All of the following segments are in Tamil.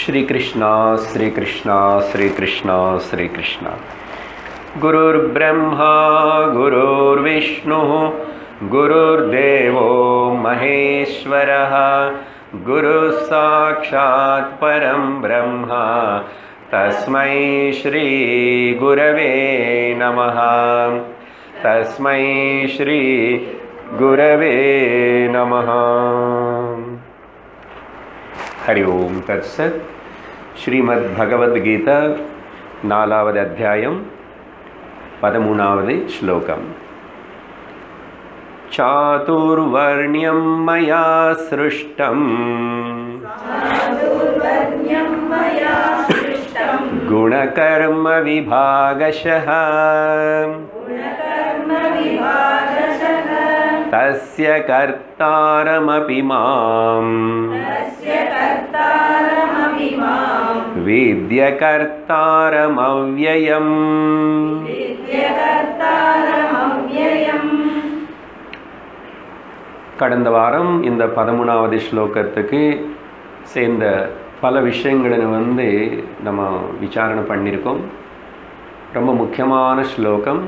श्रीकृष्णा श्रीकृष्णा श्रीकृष्णा श्रीकृष्णा गुरुर्ब्रह्मा गुरुर्विष्णुः गुरुर्देवो महेश्वरः गुरुः साक्षात् परं ब्रह्मा तस्मै श्रीगुरवे नमः तस्मै श्रीगुरवे नमः हरि ओम तत्सत् श्रीमद्भगवद्गीता नालावद् अध्यायं पदमूनावद् श्लोकम् चातुर्वर्ण्यं मया सृष्टम् चातुर्वर्ण्यं मया सृष्टं गुणकर्मविभागशः गुणकर्मविभागशः तस्य कर्तारमपि माम् तस्य कर्तारमपि मां विद्यकर्तारमव्ययम् विद्यकर्तारमव्ययम् கடந்த வாரம் இந்த பதிமூணாவது ஸ்லோகத்துக்கு சேர்ந்த பல விஷயங்களை வந்து நம்ம விசாரணை பண்ணியிருக்கோம் ரொம்ப முக்கியமான ஸ்லோகம்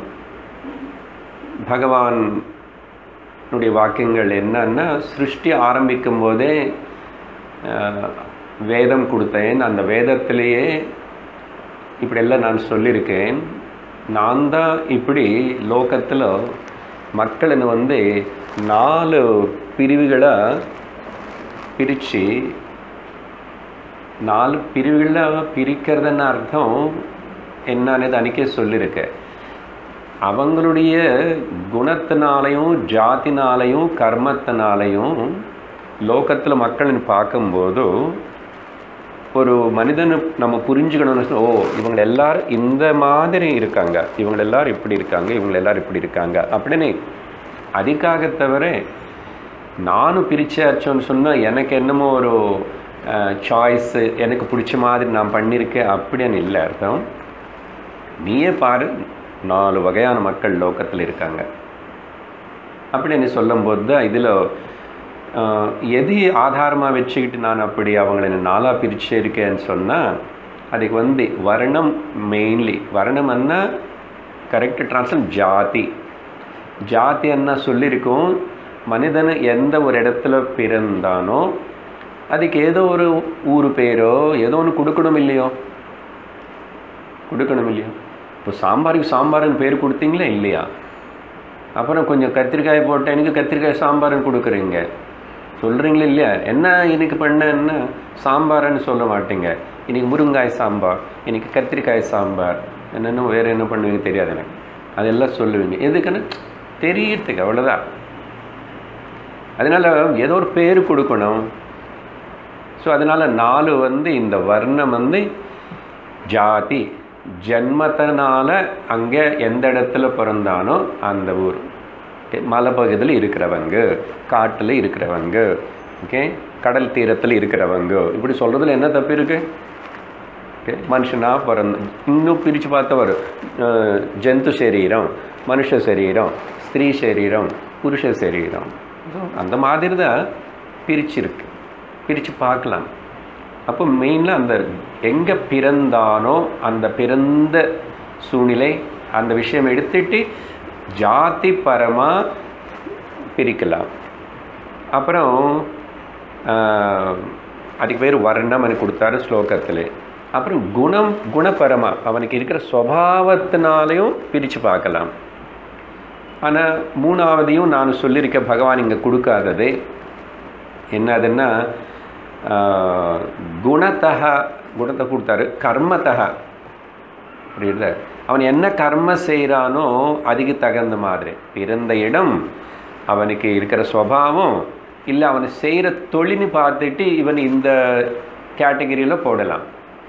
பகவானுடைய வாக்கியங்கள் என்னன்னா சிருஷ்டி ஆரம்பிக்கும் போதே அஹ், வேதம் கொடுத்தேன் அந்த வேதத்திலேயே இப்படியெல்லாம் நான் சொல்லியிருக்கேன் நான் தான் இப்படி லோகத்தில் மக்களை வந்து நாலு பிரிவுகளாக பிரித்து நாலு பிரிவுகளாக பிரிக்கிறதுன்னு அர்த்தம் என்னன்னு அன்றைக்கே சொல்லியிருக்கேன் அவங்களுடைய குணத்தினாலையும் ஜாத்தினாலையும் கர்மத்தினாலையும் லோகத்தில் மக்கள்னு பார்க்கும்போது ஒரு மனிதனை நம்ம புரிஞ்சுக்கணும்னு சொன்னா, ஓ இவங்க எல்லாரும் இந்த மாதிரி இருக்காங்க இவங்க எல்லாரும் இப்படி இருக்காங்க இவங்க எல்லாரும் இப்படி இருக்காங்க அப்படின்னு அதுக்காக தவிர நானும் பிரிச்சாச்சோன்னு சொன்னால் எனக்கு என்னமோ ஒரு சாய்ஸு எனக்கு பிடிச்ச மாதிரி நான் பண்ணியிருக்கேன் அப்படின்னு இல்லை அர்த்தம் நீயே பாரு நாலு வகையான மக்கள் லோகத்தில் இருக்காங்க அப்படின்னு சொல்லும்போது தான் இதில் எது ஆதாரமாக வச்சுக்கிட்டு நான் அப்படி அவங்கள நாளாக பிரிச்சு இருக்கேன்னு சொன்னால் அதுக்கு வந்து வர்ணம் மெயின்லி வர்ணம்னா கரெக்ட் ட்ரான்ஸ்லேட் ஜாதி ஜாதி என்ன சொல்லியிருக்கோம் மனிதன் எந்த ஒரு இடத்துல பிறந்தானோ அதுக்கு ஏதோ ஒரு ஊர் பேரோ ஏதோ ஒன்று கொடுக்கணும் இல்லையோ கொடுக்கணும் இல்லையா இப்போ சாம்பாருக்கு சாம்பார்னு பேர் கொடுத்தீங்களா இல்லையா அப்புறம் கொஞ்சம் கத்திரிக்காய் போட்டு எனக்கு கத்திரிக்காய் சாம்பார்னு கொடுக்குறீங்க சொல்கிறீங்களா இல்லையா என்ன இன்னைக்கு பண்ண என்ன சாம்பார்னு சொல்ல மாட்டீங்க இன்னைக்கு முருங்காய் சாம்பார் இன்னைக்கு கத்திரிக்காய் சாம்பார் என்னென்ன வேறு என்ன பண்ணுவீங்க தெரியாது எனக்கு அதெல்லாம் சொல்லுவீங்க எதுக்குன்னு தெரியறதுக்கு அவ்வளோதான் அதனால் ஏதோ ஒரு பேர் கொடுக்கணும் ஸோ அதனால் நாலு வந்து இந்த வர்ணம் வந்து ஜாதி ஜன்மத்தினால அங்கே எந்த இடத்துல பிறந்தானோ அந்த ஊர் மலைப்பகுதியில் இருக்கிறவங்க காட்டில் இருக்கிறவங்க ஓகே கடல் தீரத்தில் இருக்கிறவங்க இப்படி சொல்கிறதுல என்ன தப்பு இருக்கு ஓகே மனுஷனாக பிறந்த இன்னும் பிரித்து பார்த்தா வரும் அஹ், ஜந்து சரீரம் மனுஷ சரீரம் ஸ்திரீ சரீரம் புருஷ சரீரம் So, அந்த மாதிரி தான் பிரிச்சிருக்கு பிரித்து பார்க்கலாம் அப்போ மெயினில் அந்த எங்கே பிறந்தானோ அந்த பிறந்த சூழ்நிலை அந்த விஷயம் எடுத்துட்டு ஜாதி பரமாக பிரிக்கலாம் அப்புறம் ஆஹ், அதுக்கு பேர் வர்ணம்னு கொடுத்தாரு ஸ்லோகத்தில் அப்புறம் குணம் குணபரமா அவனுக்கு இருக்கிற சுவாவத்தினாலையும் பிரித்து பார்க்கலாம் ஆனால் மூணாவதையும் நான் சொல்லியிருக்க பகவான் இங்கே கொடுக்காதது என்னதுன்னா ஆஹ், குணத்தக குணத்தை கொடுத்தாரு கர்மத்தக புரியுது அவன் என்ன கர்ம செய்கிறானோ அதுக்கு தகுந்த மாதிரி பிறந்த இடம் அவனுக்கு இருக்கிற சுவாவம் இல்லை அவன் செய்கிற தொழில்னு பார்த்துட்டு இவன் இந்த கேட்டகரியில் போடலாம்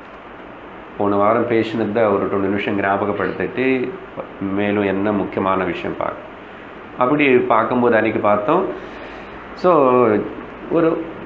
போன வாரம் பேசினது தான் ஒரு ரெண்டு நிமிஷம் ஞாபகப்படுத்திட்டு மேலும் என்ன முக்கியமான விஷயம் பார்க்க அப்படி பார்க்கும்போது அன்றைக்கி பார்த்தோம் ஸோ ஒரு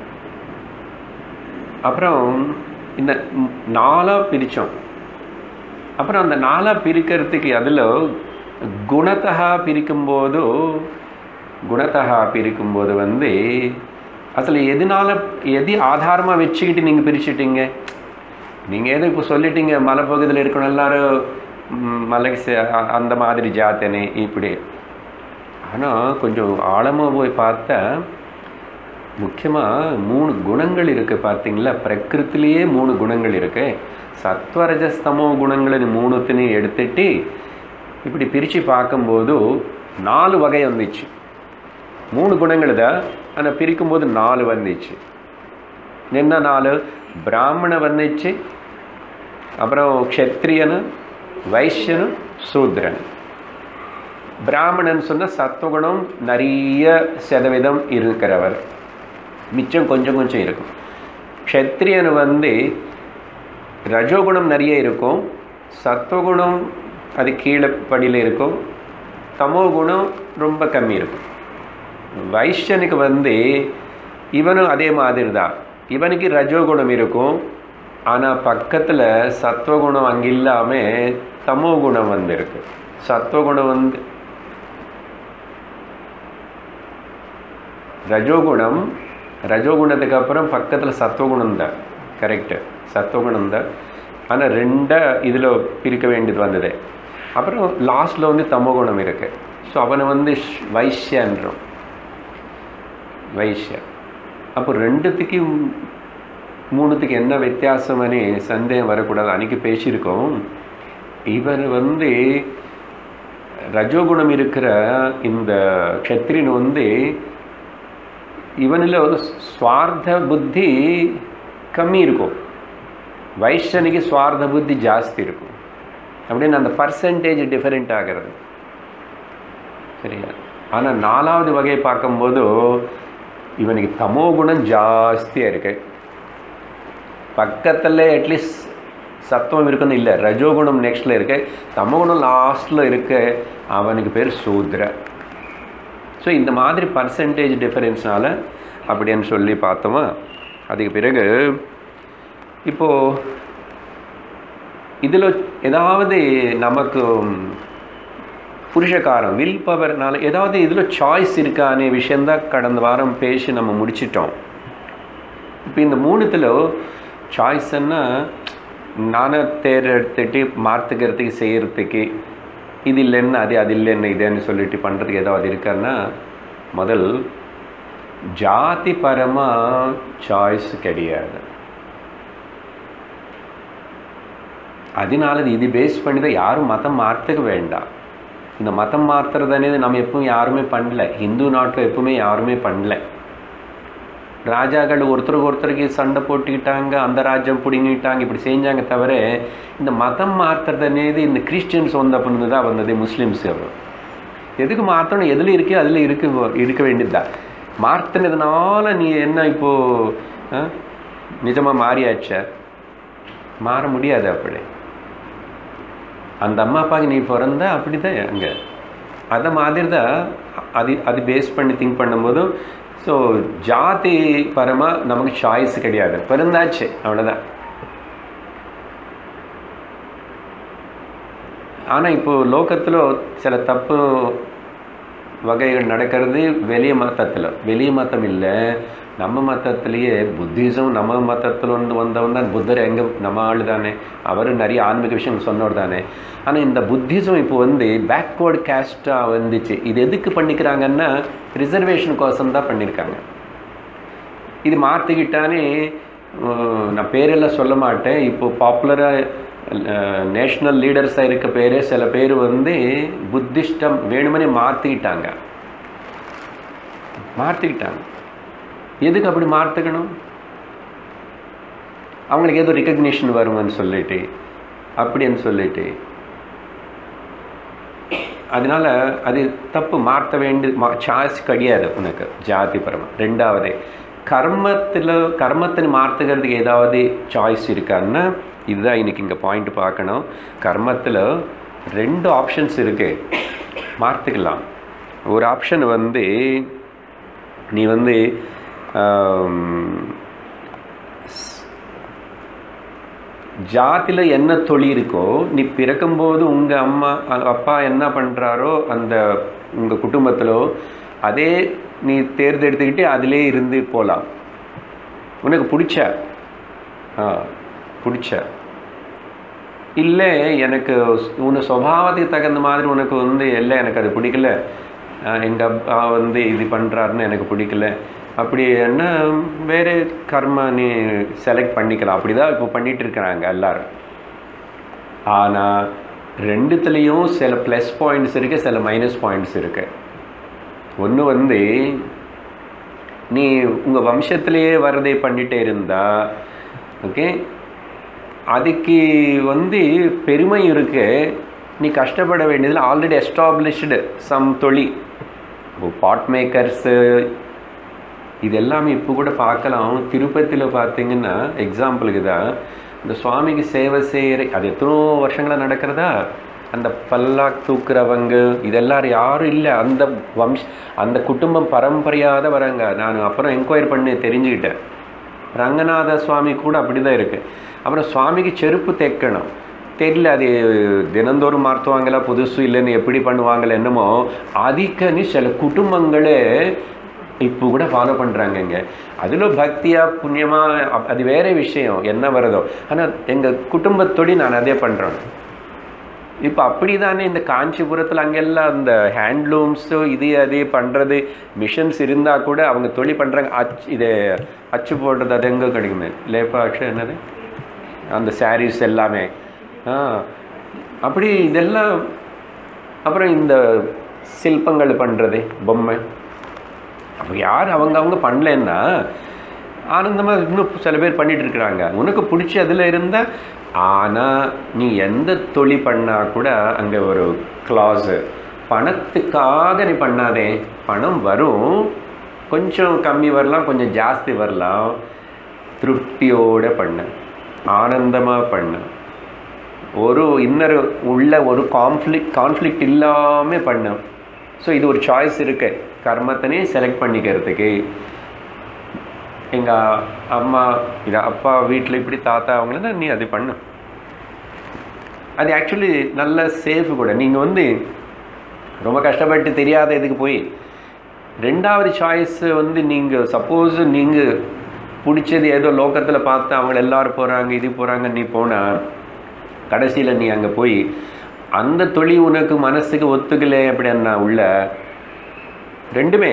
அப்புறம் இந்த நாலாக பிரித்தோம் அப்புறம் அந்த நாலாக பிரிக்கிறதுக்கு அதில் குணத்தகா பிரிக்கும்போது குணத்தகா பிரிக்கும்போது வந்து அசல் எதனால எது ஆதாரமாக வச்சுக்கிட்டு நீங்கள் பிரிச்சுட்டீங்க நீங்கள் ஏதோ இப்போ சொல்லிட்டீங்க மலைப்பகுதியில் இருக்கணும் எல்லாரும் ம், மலைக்கு சே- அ- அந்த மாதிரி ஜாத்தனே இப்படி ஆனால் கொஞ்சம் ஆழமாக போய் பார்த்தா முக்கியமாக மூணு குணங்கள் இருக்குது பார்த்தீங்களா பிரகிருத்திலேயே மூணு குணங்கள் இருக்கு சத்வரஜஸ்தமோ குணங்களின் மூணுத்தினையும் எடுத்துட்டு இப்படி பிரித்து பார்க்கும்போது நாலு வகை வந்துச்சு மூணு குணங்கள் தான் ஆனால் பிரிக்கும்போது நாலு வந்துச்சு என்ன நாலு பிராமண வந்துச்சு அப்புறம் க்ஷத்ரியனு வைஷ்யனு சூத்ரன் பிராமணன் சொன்ன சத்துவகுணம் நிறைய சதவீதம் இருக்கிறவர் மிச்சம் கொஞ்சம் கொஞ்சம் இருக்கும் க்ஷத்ரியன் வந்து ரஜோகுணம் நிறைய இருக்கும் சத்துவகுணம் அது கீழே படியில் இருக்கும் தமோ குணம் ரொம்ப கம்மி இருக்கும் வைஷ்யனுக்கு வந்து இவனும் அதே மாதிரி தான் இவனுக்கு ரஜோகுணம் இருக்கும் ஆனால் பக்கத்தில் சத்வகுணம் அங்கே இல்லாமல் தமோ குணம் வந்து இருக்கு சத்வகுணம் வந்து ரஜோகுணம் ரஜோகுணத்துக்கு அப்புறம் பக்கத்தில் சத்வகுணம் தான் கரெக்டு சத்வகுணம் தான் ஆனால் ரெண்டாக இதில் பிரிக்க வேண்டியது வந்தது அப்புறம் லாஸ்ட்டில் வந்து தமோகுணம் இருக்கு ஸோ அவனை வந்து ஷ்- வைஷ்யன்றோம் வைஷ்ய அப்போ ரெண்டுத்துக்கு மூணுத்துக்கு என்ன வித்தியாசம்னு சந்தேகம் வரக்கூடாது அன்றைக்கி பேசியிருக்கோம் இவர் வந்து ரஜோகுணம் இருக்கிற இந்த க்ஷத்ரியன் வந்து இவனில் ஒரு ஸ்வார்த்த புத்தி கம்மி இருக்கும் வைஷ்யனுக்கு ஸ்வார்த்த புத்தி ஜாஸ்தி இருக்கும் அப்படின்னு அந்த பர்சன்டேஜ் டிஃபரெண்ட் ஆகிறது சரியா ஆனால் நாலாவது வகையை பார்க்கும்போது இவனுக்கு தமோ குணம் ஜாஸ்தியாக இருக்கு பக்கத்தில் அட்லீஸ்ட் சத்துவம் இருக்குன்னு இல்லை ரஜோகுணம் நெக்ஸ்ட்டில் இருக்கு தமோகுணம் லாஸ்ட்டில் இருக்கு அவனுக்கு பேர் சூத்ர ஸோ இந்த மாதிரி பர்சன்டேஜ் டிஃபரன்ஸ்னால அப்படின்னு சொல்லி பார்த்தோமா அதுக்கு பிறகு இப்போது இதில் ஏதாவது நமக்கு புருஷகாரம் வில் பவர்னால ஏதாவது இதில் சாய்ஸ் இருக்கானே விஷயந்தான் கடந்த வாரம் பேசி நம்ம முடிச்சிட்டோம் இப்போ இந்த மூணுத்தில் சாய்ஸ்ன்னா நானே தேர்ந்தெடுத்துட்டு மாற்றுக்கிறதுக்கு செய்கிறதுக்கு இது இல்லைன்னு அது அது இல்லைன்னு இதுன்னு சொல்லிட்டு பண்ணுறதுக்கு ஏதாவது இருக்கான்னா முதல் ஜாதி பரமாக சாய்ஸ் கிடையாது அதனால இது பேஸ் பண்ணி தான் யாரும் மதம் மாற்றுக்க வேண்டாம் இந்த மதம் மாற்றுறது అనేది நம்ம எப்பவும் யாருமே பண்ணல ஹிந்து நாட்டில் எப்பவுமே யாருமே பண்ணல ராஜாக்கள் ஒருத்தருக்கு ஒருத்தருக்கு சண்டை போட்டுக்கிட்டாங்க அந்த ராஜ்யம் பிடுங்கிட்டாங்க இப்படி செஞ்சாங்க தவிர இந்த மதம் மாற்றுறது అనేది இந்த கிறிஸ்டியன்ஸ் வந்த பண்ணது தான் வந்தது முஸ்லீம்ஸ் எதுக்கு மாற்றணும் எதில் இருக்கே அதில் இருக்க இருக்க வேண்டியதுதான் மாற்றினதுனால நீ என்ன இப்போது நிஜமாக மாறியாச்ச மாற முடியாது அப்படி அந்த அம்மா அப்பாவுக்கு நீ பிறந்த அப்படி தான் அங்கே அதை மாதிரி தான் அது அது பேஸ் பண்ணி திங்க் பண்ணும்போது ஸோ ஜாதி பரமாக நமக்கு சாய்ஸ் கிடையாது பிறந்தாச்சு அவ்வளோதான் ஆனால் இப்போது லோகத்தில் சில தப்பு வகைகள் நடக்கிறது வெளிய மதத்தில் வெளிய மதம் இல்லை நம்ம மதத்திலேயே புத்திசம் நம்ம மதத்தில் வந்து வந்தவன் தான் புத்தர் எங்கே நம்ம ஆள் தானே அவர் நிறைய ஆன்மீக விஷயம் சொன்னவர் தானே ஆனால் இந்த புத்திசம் இப்போ வந்து பேக்வேர்டு கேஸ்டாக வந்துச்சு இது எதுக்கு பண்ணிக்கிறாங்கன்னா ரிசர்வேஷன் கோசம் தான் பண்ணியிருக்காங்க இது மாற்றிக்கிட்டானே அஹ், நான் பேரெல்லாம் சொல்ல மாட்டேன் இப்போ பாப்புலராக நேஷ்னல் லீடர்ஸாக இருக்க பேரே சில பேர் வந்து புத்திஸ்டம் வேணுமனே மாற்றிக்கிட்டாங்க மாற்றிக்கிட்டாங்க எதுக்கு அப்படி மாற்றிக்கணும் அவங்களுக்கு ஏதோ ரெக்கக்னிஷன் வருமான்னு சொல்லிட்டு அப்படின்னு சொல்லிட்டு அதனால அது தப்பு மாற்ற வேண்டிய மா சாய்ஸ் கிடையாது உனக்கு ஜாதி பரம ரெண்டாவது கர்மத்தில் கர்மத்தை மாற்றுகிறதுக்கு ஏதாவது சாய்ஸ் இருக்கான்னா இதுதான் இன்னைக்கு இங்கே பாயிண்ட் பார்க்கணும் கர்மத்தில் ரெண்டு ஆப்ஷன்ஸ் இருக்கு மாற்றிக்கலாம் ஒரு ஆப்ஷன் வந்து நீ வந்து ஆம், ஜாதியில் என்ன தொழில் இருக்கோ நீ பிறக்கும்போது உங்கள் அம்மா அ- அப்பா என்ன பண்ணுறாரோ அந்த உங்கள் குடும்பத்திலோ அதே நீ தேர்ந்தெடுத்துக்கிட்டு அதிலே இருந்து போகலாம் உனக்கு பிடிச்ச ஆ பிடிச்ச இல்லை எனக்கு உன் சுபாவத்துக்கு தகுந்த மாதிரி உனக்கு வந்து இல்லை எனக்கு அது பிடிக்கல எங்கள் அப்பா வந்து இது பண்ணுறாருன்னு எனக்கு பிடிக்கல அப்படி என்ன வேறு கர்மா நீ செலக்ட் பண்ணிக்கலாம் அப்படி தான் இப்போ பண்ணிட்டு இருக்கிறாங்க எல்லாரும் ஆனால் ரெண்டுத்துலேயும் சில ப்ளஸ் பாயிண்ட்ஸ் இருக்குது சில மைனஸ் பாயிண்ட்ஸ் இருக்குது ஒன்று வந்து நீ உங்கள் வம்சத்திலேயே வரதை பண்ணிட்டே இருந்தா ஓகே அதுக்கு வந்து பெருமை இருக்கு நீ கஷ்டப்பட வேண்டியதில் ஆல்ரெடி எஸ்டாப்ளிஷ்டு சம் தொழில் இப்போ பாட் மேக்கர்ஸு இது எல்லாமே இப்போ கூட பார்க்கலாம் திருப்பதியில் பார்த்தீங்கன்னா எக்ஸாம்பிளுக்கு தான் இந்த சுவாமிக்கு சேவை செய்கிற அது எத்தனோ வருஷங்களாக நடக்கிறதா அந்த பல்லாக் தூக்குறவங்க இதெல்லாம் யாரும் இல்லை அந்த வம்ச அந்த குடும்பம் பரம்பரையாக தான் வராங்க நான் அப்புறம் என்கொயரி பண்ணி தெரிஞ்சுக்கிட்டேன் ரங்கநாத சுவாமி கூட அப்படி தான் இருக்குது அப்புறம் சுவாமிக்கு செருப்பு தைக்கணும் தெரியல அது தினந்தோறும் மாற்றுவாங்களா புதுசு இல்லைன்னு எப்படி பண்ணுவாங்களா என்னமோ அதுக்குன்னு சில குடும்பங்களே இப்போ கூட ஃபாலோ பண்ணுறாங்கங்க அதில் பக்தியாக புண்ணியமாக அப்- அது வேற விஷயம் என்ன வருதோ ஆனால் எங்கள் குடும்பத்தோடு நான் அதே பண்ணுறேன் இப்போ அப்படி தானே இந்த காஞ்சிபுரத்தில் அங்கெல்லாம் அந்த ஹேண்ட்லூம்ஸு இது அது பண்ணுறது மிஷின்ஸ் இருந்தால் கூட அவங்க தொழில் பண்ணுறாங்க அச்சு இது அச்சு போடுறது அது எங்கே கிடைக்குமே லேப்பா அக்ஷன் என்னது அந்த சாரீஸ் எல்லாமே ஆ அப்படி இதெல்லாம் அப்புறம் இந்த சிற்பங்கள் பண்ணுறது பொம்மை அப்போ யார் அவங்க அவங்க பண்ணலன்னா ஆனந்தமாக இன்னும் சில பேர் பண்ணிட்டு இருக்கிறாங்க உனக்கு பிடிச்ச அதில் இருந்தால் ஆனால் நீ எந்த தொழில் பண்ணால் கூட அங்கே ஒரு கிளாஸு பணத்துக்காக நீ பண்ணாதே பணம் வரும் கொஞ்சம் கம்மி வரலாம் கொஞ்சம் ஜாஸ்தி வரலாம் திருப்தியோட பண்ண ஆனந்தமாக பண்ண ஒரு இன்னொரு உள்ள ஒரு கான்ஃப்ளிக் கான்ஃப்ளிக்ட் இல்லாமல் பண்ணும் ஸோ இது ஒரு சாய்ஸ் இருக்கு கர்மத்தினே செலக்ட் பண்ணிக்கிறதுக்கு எங்கள் அம்மா இது அப்பா வீட்டில் இப்படி தாத்தா அவங்கள நீ அது பண்ணு அது ஆக்சுவலி நல்ல சேஃப் கூட நீங்கள் வந்து ரொம்ப கஷ்டப்பட்டு தெரியாத இதுக்கு போய் ரெண்டாவது சாய்ஸ் வந்து நீங்கள் சப்போஸ் நீங்கள் பிடிச்சது ஏதோ லோக்கத்தில் பார்த்து அவங்க எல்லாரும் போகிறாங்க இது போகிறாங்க நீ போனால் கடைசியில் நீ அங்கே போய் அந்த தொழில் உனக்கு மனசுக்கு ஒத்துக்கலை அப்படின்னா உள்ள ரெண்டுமே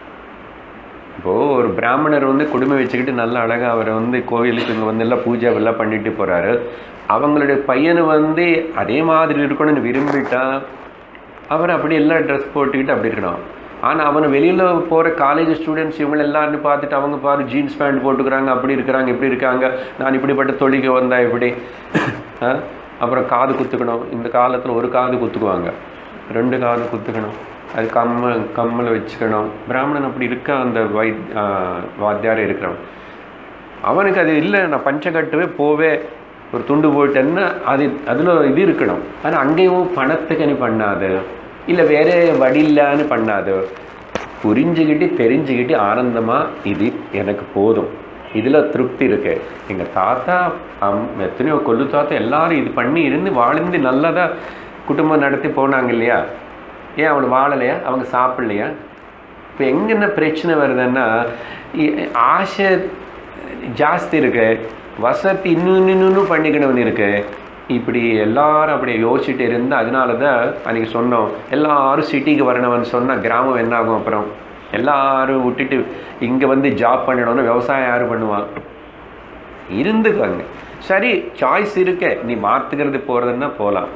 இப்போது ஒரு பிராமணர் வந்து குடும்பை வச்சுக்கிட்டு நல்ல அழகாக அவரை வந்து கோவிலுக்கு இங்கே வந்து எல்லாம் பூஜை எல்லாம் பண்ணிட்டு போகிறாரு அவங்களுடைய பையனை வந்து அதே மாதிரி இருக்கணும்னு விரும்பிட்டா அவர் அப்படி எல்லாம் ட்ரெஸ் போட்டுக்கிட்டு அப்படி இருக்கணும் ஆனால் அவனை வெளியில் போகிற காலேஜ் ஸ்டூடெண்ட்ஸ் இவங்க எல்லாரும் பார்த்துட்டு அவங்க பாரு ஜீன்ஸ் பேண்ட் போட்டுக்கிறாங்க அப்படி இருக்கிறாங்க இப்படி இருக்காங்க நான் இப்படிப்பட்ட தொழிலுக்கு வந்தா இப்படி ஆ? அப்புறம் காது குத்துக்கணும் இந்த காலத்தில் ஒரு காது குத்துக்குவாங்க ரெண்டு காது குத்துக்கணும் அது கம்ம கம்மல் வச்சுக்கணும் பிராமணன் அப்படி இருக்க அந்த வை ஆ, வாத்தியார் இருக்கிறவன் அவனுக்கு அது இல்லை நான் பஞ்சக்கட்டுவே போவே ஒரு துண்டு போயிட்டேன்னா அது அதில் இது இருக்கணும் ஆனால் அங்கேயும் பணத்துக்கு நீ பண்ணாது இல்லை வேற வடியில்லான்னு பண்ணாது புரிஞ்சுக்கிட்டு தெரிஞ்சுக்கிட்டு ஆனந்தமாக இது எனக்கு போதும் இதில் திருப்தி இருக்கு எங்கள் தாத்தா அம் எத்தனையோ கொல்லு தாத்தா எல்லாரும் இது பண்ணி இருந்து வாழ்ந்து நல்லதாக குடும்பம் நடத்தி போனாங்க இல்லையா ஏன் அவனு வாழலையா அவங்க சாப்பிடலையா இப்போ எங்க என்ன பிரச்சனை வருதுன்னா இ- ஆசை ஜாஸ்தி இருக்கு வசதி இன்னும் இன்னும் பண்ணிக்கணும்னு இருக்கு இப்படி எல்லாரும் அப்படி யோசிச்சுட்டு இருந்து அதனால தான் அன்றைக்கி சொன்னோம் எல்லாரும் சிட்டிக்கு வரணும்னு சொன்னால் கிராமம் என்ன ஆகும் அப்புறம் எல்லாரும் விட்டுட்டு இங்கே வந்து ஜாப் பண்ணணும்னு விவசாயம் யார் பண்ணுவான் இருந்துக்கோங்க சரி சாய்ஸ் இருக்கு நீ மாற்றுக்கிறது போகிறதுன்னா போகலாம்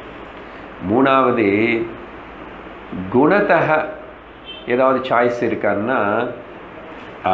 மூணாவது குணத்தக ஏதாவது சாய்ஸ் இருக்கான்னா ஆ,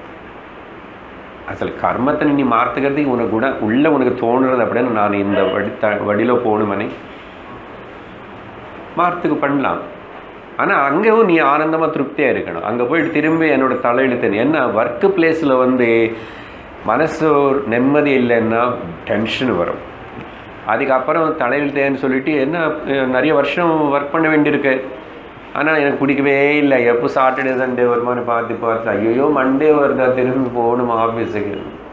அசல் கர்மத்தை நீ மாற்றுக்கிறதுக்கு உனக்கு குண உள்ள உனக்கு தோணுறது அப்படின்னு நான் இந்த வடி த வடியில் போகணுமனே மாற்றுக்கு பண்ணலாம் ஆனால் அங்கேயும் நீ ஆனந்தமாக திருப்தியாக இருக்கணும் அங்கே போயிட்டு திரும்பி என்னோட தலையெழுத்து என்ன ஒர்க்கு பிளேஸில் வந்து மனசு ஒரு நிம்மதி இல்லைன்னா டென்ஷன் வரும் அதுக்கப்புறம் தலையெழுத்தேன்னு சொல்லிட்டு என்ன அஹ், நிறைய வருஷம் ஒர்க் பண்ண வேண்டியிருக்கு ஆனால் எனக்கு பிடிக்கவே இல்லை எப்போ சாட்டர்டே சண்டே வருமானு பார்த்து பார்த்து ஐயோ மண்டே வருதா திரும்பி போகணும் ஆஃபீஸுக்கு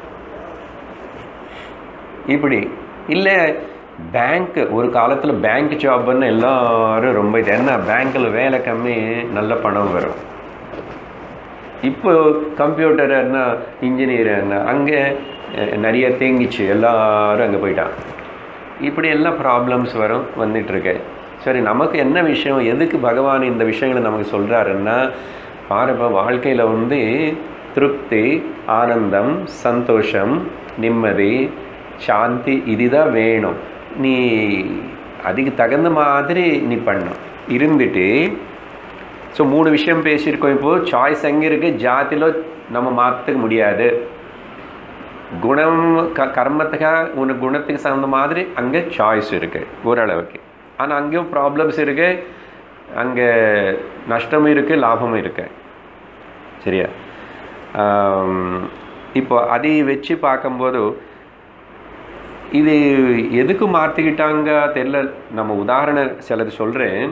இப்படி இல்லை பேங்க் ஒரு காலத்தில் பேங்க் ஜாப்னு எல்லாரும் ரொம்ப இது என்ன பேங்க்கில் வேலை கம்மி நல்ல பணம் வரும் இப்போ கம்ப்யூட்டர் என்ன இன்ஜினியர் என்ன அங்கே அஹ், நிறைய தேங்கிச்சு எல்லாரும் அங்கே போயிட்டான் இப்படி எல்லாம் ப்ராப்ளம்ஸ் வரும் வந்துட்டுருக்கு சரி நமக்கு என்ன விஷயம் எதுக்கு பகவான் இந்த விஷயங்களை நமக்கு சொல்கிறாருன்னா பாருப்ப வாழ்க்கையில் வந்து திருப்தி ஆனந்தம் சந்தோஷம் நிம்மதி சாந்தி இதுதான் வேணும் நீ அதுக்கு தகுந்த மாதிரி நீ பண்ணும் இருந்துட்டு ஸோ மூணு விஷயம் பேசியிருக்கோம் இப்போது சாய்ஸ் எங்கே இருக்குது ஜாத்திలో நம்ம மாற்றத்துக்கு முடியாது குணம் க கர்மத்துக்காக உனக்கு குணத்துக்கு தகுந்த மாதிரி அங்கே சாய்ஸ் இருக்குது ஓரளவுக்கு ஆனால் அங்கேயும் ப்ராப்ளம்ஸ் இருக்குது அங்கே நஷ்டமும் இருக்குது லாபமும் இருக்குது சரியா ஆம், இப்போ அதை வச்சு பார்க்கும்போது இது எதுக்கு மாற்றிக்கிட்டாங்க தெரியல நம்ம உதாரணம் சிலது சொல்கிறேன்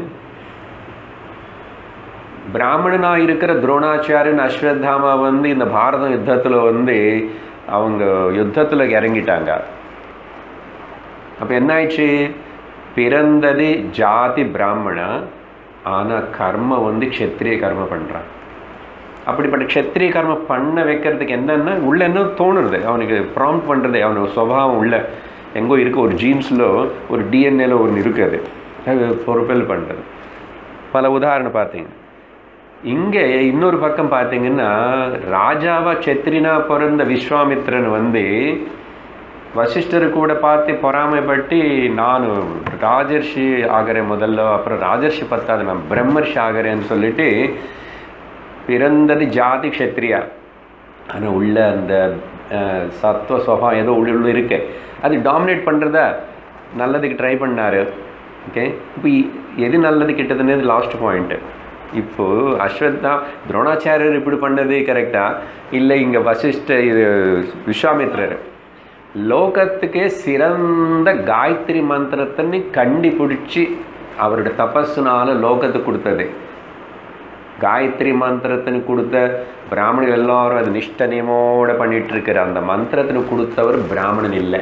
பிராமணனாக இருக்கிற துரோணாச்சாரியன் அஸ்வத்தாமா வந்து இந்த பாரத யுத்தத்தில் வந்து அவங்க யுத்தத்தில் இறங்கிட்டாங்க அப்போ என்ன ஆயிடுச்சு பிறந்தது ஜாதி பிராமணா ஆனால் கர்ம வந்து க்ஷத்ரிய கர்ம பண்ணுறான் அப்படிப்பட்ட க்ஷத்ரிய கர்ம பண்ண வைக்கிறதுக்கு என்னென்னா உள்ள என்ன தோணுறது அவனுக்கு ப்ராம்ப்ட் பண்ணுறது அவனுக்கு சுபாவம் உள்ள எங்கோ இருக்குது ஒரு ஜீன்ஸில் ஒரு டிஎன்ஏல ஒன்று இருக்குது அது பொறுப்பல் பண்ணுறது பல உதாரணம் பார்த்தீங்க இங்கே இன்னொரு பக்கம் பார்த்தீங்கன்னா ராஜாவா க்ஷத்ரினா பிறந்த விஸ்வாமித்திரன் வந்து வசிஷ்டர் கூட பார்த்து பொறாமைப்பட்டு நான் ராஜர்ஷி ஆகிறேன் முதல்ல அப்புறம் ராஜர்ஷி பத்தாது நான் பிரம்மர்ஷி ஆகிறேன்னு சொல்லிட்டு பிறந்தது ஜாதி க்ஷத்ரியா ஆனால் உள்ள அந்த அஹ், சத்துவ சுகம் ஏதோ உள்ள உள்ள இருக்கு அது டாமினேட் பண்ணுறதா நல்லதுக்கு ட்ரை பண்ணார் ஓகே இப்போ இ- எது நல்லது கெட்டதுன்னு லாஸ்ட் பாயிண்ட்டு இப்போது அஸ்வத்தா துரோணாச்சாரியர் இப்படி பண்ணது கரெக்டா இல்லை இங்கே வசிஷ்ட இது விஸ்வாமித்ரர் லோகத்துக்கே சிறந்த காயத்ரி மந்திரத்தை கண்டுபிடிச்சி அவருடைய தபஸுனால லோகத்துக்கு கொடுத்தது காயத்ரி மந்திரத்தினு கொடுத்த பிராமணர்கள் எல்லாரும் அது நிஷ்ட நியமோட பண்ணிட்டு இருக்கிற அந்த மந்திரத்தினு கொடுத்தவர் பிராமணன் இல்லை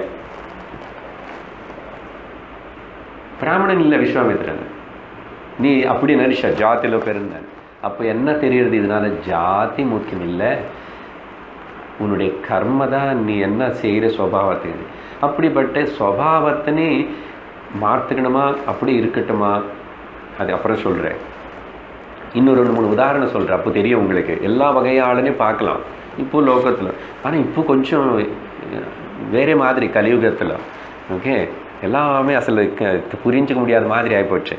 பிராமணன் இல்லை விஸ்வாமித்திரன் நீ அப்படி நினைச்ச ஜாத்தியில் பிறந்தேன் அப்போ என்ன தெரியுறது இதனால ஜாதி முக்கியம் இல்லை உன்னுடைய கர்ம தான் நீ என்ன செய்கிற சுவாவத்துக்கு அப்படிப்பட்ட சுவாவத்தை நீ மாற்றிக்கணுமா அப்படி இருக்கட்டுமா அது அப்புறம் சொல்கிறேன் இன்னும் ரெண்டு மூணு உதாரணம் சொல்கிறேன் அப்போ தெரியும் உங்களுக்கு எல்லா வகையாளனையும் பார்க்கலாம் இப்போ லோகத்தில் ஆனால் இப்போ கொஞ்சம் அஹ், வேறே மாதிரி கலியுகத்தில் ஓகே எல்லாமே அசல் க- புரிஞ்சுக்க முடியாத மாதிரி ஆகிப்போச்சு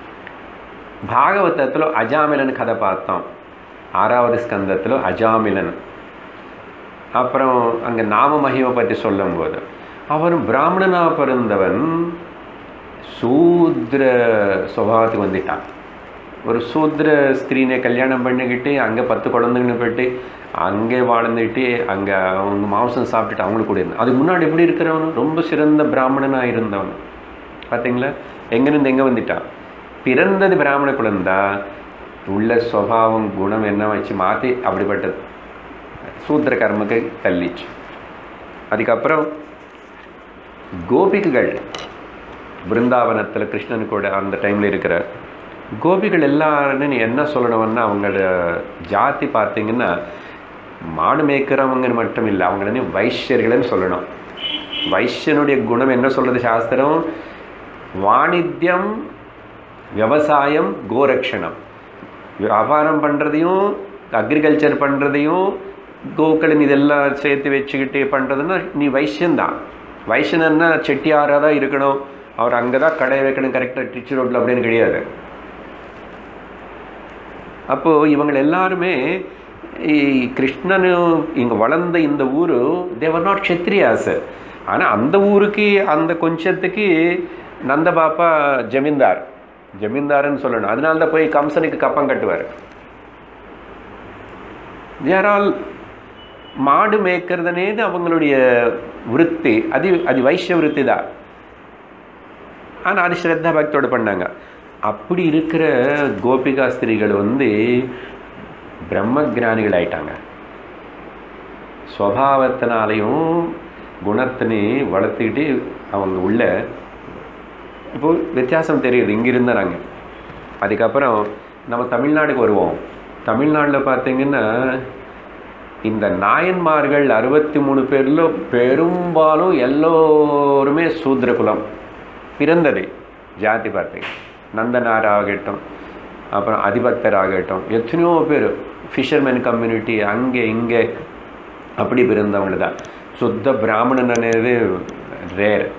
భాగవతలో అజామిలన్ కథ பார்த்தோம் ஆறாவது ஸ்கந்தத்தில் அஜாமிலன் அப்புறம் அங்கே நாம மகிமை பற்றி சொல்லும்போது அவன் பிராமணனாக பிறந்தவன் சூத்ர சுபாவத்துக்கு வந்துட்டான் ஒரு சூத்ர ஸ்திரீனை கல்யாணம் பண்ணிக்கிட்டு அங்கே பத்து குழந்தைங்கன்னு போயிட்டு அங்கே வாழ்ந்துட்டு அங்கே அவங்க மாംசம் சாப்பிட்டுட்டு அவங்களுக்கு கூட இருந்தான் அதுக்கு முன்னாடி எப்படி இருக்கிறவன் ரொம்ப சிறந்த பிராமணனாக இருந்தவன் பார்த்தீங்களா எங்கேருந்து எங்கே வந்துட்டான் பிறந்தது பிராமண குழந்தா உள்ள சுவாவம் குணம் என்ன வச்சு மாற்றி அப்படிப்பட்ட சூத்திர கர்மக்கு தள்ளிச்சு அதுக்கப்புறம் கோபிகைகள் பிருந்தாவனத்தில் கிருஷ்ணன் கூட அந்த டைமில் இருக்கிற கோபிகள் எல்லாரும் நீ என்ன சொல்லணும்னா அவங்களோட ஜாதி பார்த்தீங்கன்னா மாடு மேய்க்கிறவங்க மட்டும் இல்லை அவங்கள நீ வைஷ்யர்கள்னு சொல்லணும் வைஷ்யனுடைய குணம் என்ன சொல்கிறது சாஸ்திரம் வாணித்யம் விவசாயம் கோரக்ஷணம் வியாபாரம் பண்ணுறதையும் அக்ரிகல்ச்சர் பண்ணுறதையும் கோக்களின் இதெல்லாம் சேர்த்து வச்சுக்கிட்டு பண்ணுறதுன்னா நீ வைஷ்யந்தான் வைஷ்யன்னா செட்டியாராக தான் இருக்கணும் அவர் அங்கே தான் கடை வைக்கணும் கரெக்டாக டிச்சு ரோட்டில் அப்படின்னு கிடையாது அப்போது இவங்க எல்லாருமே இ- கிருஷ்ணனு இங்கே வளர்ந்த இந்த ஊர் தேவர் நாட் க்ஷத்ரியாஸ் ஆனால் அந்த ஊருக்கு அந்த கொஞ்சத்துக்கு நந்த பாப்பா ஜமீன்தார் ஜமீன்தார்னு சொல்லணும் அதனால தான் போய் கம்சனுக்கு கப்பம் கட்டுவார் தேர் ஆல் மாடு மேய்க்கிறதுனேது அவங்களுடைய விருத்தி அது அது வைஷ்ய விருத்தி தான் ஆனால் அது ஸ்ரத்தா பக்தியோடு பண்ணாங்க அப்படி இருக்கிற கோபிகா ஸ்திரீகள் வந்து பிரம்மஜானிகள் ஆயிட்டாங்க ஸ்வபாவத்தினாலையும் குணத்தினையும் வளர்த்துக்கிட்டு அவங்க உள்ள இப்போ வித்தியாசம் தெரியுது இங்கிருந்த நாங்கள் அதுக்கப்புறம் நம்ம தமிழ்நாடுக்கு வருவோம் தமிழ்நாட்டில் பார்த்தீங்கன்னா இந்த நாயன்மார்கள் அறுபத்தி மூணு பேரில் பெரும்பாலும் எல்லோருமே சூத்ர குலம் பிறந்தது ஜாதி பார்த்து நந்தனார் ஆகட்டும் அப்புறம் அதிபக்தர் ஆகட்டும் எத்தனையோ பேர் ஃபிஷர்மேன் கம்யூனிட்டி அங்கே இங்கே அப்படி பிறந்தவங்க தான் சுத்த பிராமணன் అనేది ரேர்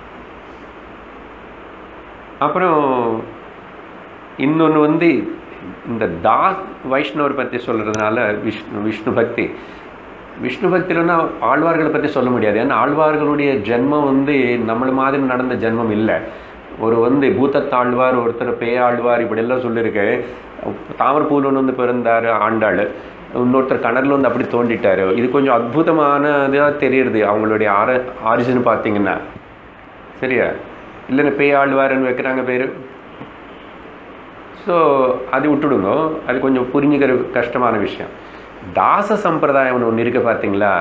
அப்புறம் இன்னொன்று வந்து இந்த தாஸ் வைஷ்ணவர் பற்றி சொல்கிறதுனால விஷ்ணு விஷ்ணு பக்தி விஷ்ணு பக்தியிலன்னா ஆழ்வார்களை பற்றி சொல்ல முடியாது ஏன்னா ஆழ்வார்களுடைய ஜென்மம் வந்து நம்மள மாதிரி நடந்த ஜென்மம் இல்லை ஒரு வந்து பூத்தத்தாழ்வார் ஒருத்தர் பேயாழ்வார் இப்படியெல்லாம் சொல்லியிருக்கு தாமரப்பூலன் வந்து பிறந்தார் ஆண்டாள் இன்னொருத்தர் கணரில் வந்து அப்படி தோண்டிட்டார் இது கொஞ்சம் அற்புதமானதாக தெரியுது அவங்களுடைய ஆர ஆரிஜின் பார்த்தீங்கன்னா சரியா இல்லைன்னா பேயாழ்வார்னு வைக்கிறாங்க பேர் ஸோ அது விட்டுடுங்க அது கொஞ்சம் புரிஞ்சுக்கிற கஷ்டமான விஷயம் தாச சம்பிரதாயம் ஒன்று இருக்கு பார்த்தீங்களா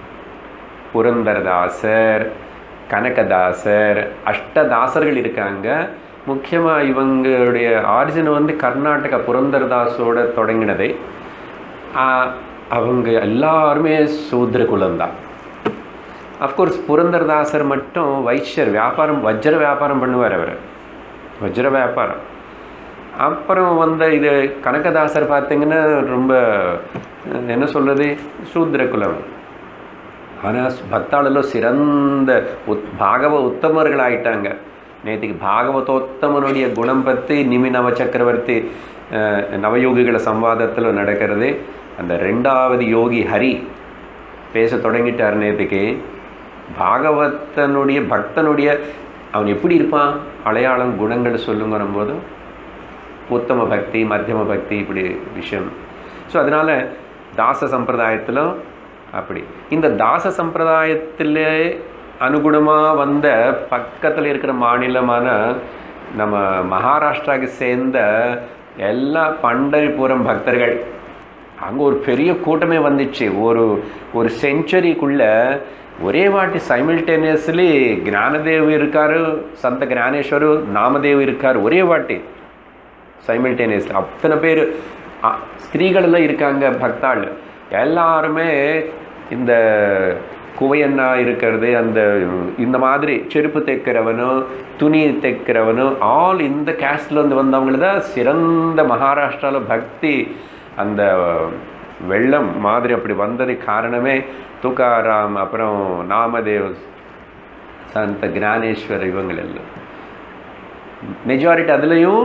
புரந்தரதாசர் கனகதாசர் அஷ்டதாசர்கள் இருக்காங்க முக்கியமாக இவங்களுடைய ஆரிஜின் வந்து கர்நாடகா புரந்தரதாஸோட தொடங்கினதை ஆஹ், அவங்க எல்லாருமே சூத்ர குலம்தான் அஃப்கோர்ஸ் புரந்தரதாசர் மட்டும் வைஷ்யர் வியாபாரம் வஜ்ர வியாபாரம் பண்ணுவார் அவர் வஜ்ர வியாபாரம் அப்புறம் வந்த இது கனகதாசர் பார்த்தீங்கன்னா ரொம்ப அஹ், என்ன சொல்கிறது சூத்ர குலம் ஆனால் பக்தாளில் சிறந்த உத் பாகவ உத்தமர்கள் ஆயிட்டாங்க நேற்றுக்கு பாகவதோத்தமனுடைய குணம் பற்றி நிமி நவ சக்கரவர்த்தி அஹ், நவயோகிகள சம்வாதத்தில் நடக்கிறது அந்த ரெண்டாவது யோகி ஹரி பேச தொடங்கிட்டார் நேற்றுக்கு பாகவத்தனுடைய பக்தனுடைய அவன் எப்படி இருப்பான் அடையாளம் குணங்கள் சொல்லுங்கிற போது உத்தம பக்தி மத்தியம பக்தி இப்படி விஷயம் ஸோ அதனால் தாச சம்பிரதாயத்திலும் அப்படி இந்த தாச சம்பிரதாயத்திலே அனுகுணமாக வந்த பக்கத்தில் இருக்கிற மாநிலமான நம்ம மகாராஷ்டிராவுக்கு சேர்ந்த எல்லா பண்டரிபுரம் பக்தர்கள் அங்கே ஒரு பெரிய கூட்டமே வந்துச்சு ஒரு ஒரு செஞ்சுரிக்குள்ளே ஒரே வாட்டி சைமில்டேனியஸ்லி ஞானதேவ் இருக்காரு சந்த ஞானேஸ்வரு நாமதேவ் இருக்கார் ஒரே வாட்டி சைமில்டேனியஸ் அத்தனை பேர் அ- ஸ்திரீகள் எல்லாம் இருக்காங்க பக்தாள் எல்லாருமே இந்த குவையண்ணா இருக்கிறது அந்த இந்த மாதிரி செருப்பு தைக்கிறவனும் துணி தைக்கிறவனும் ஆல் இந்த கேஸ்ட்ல இருந்து வந்தவங்க தான் சிறந்த மகாராஷ்டிராவில் பக்தி அந்த வெள்ளம் மாதிரி அப்படி வந்ததுக்கு காரணமே துக்காராம் அப்புறம் நாமதேவ் சந்த ஞானேஸ்வர் இவங்கள் எல்லாம் மெஜாரிட்டி அதுலேயும்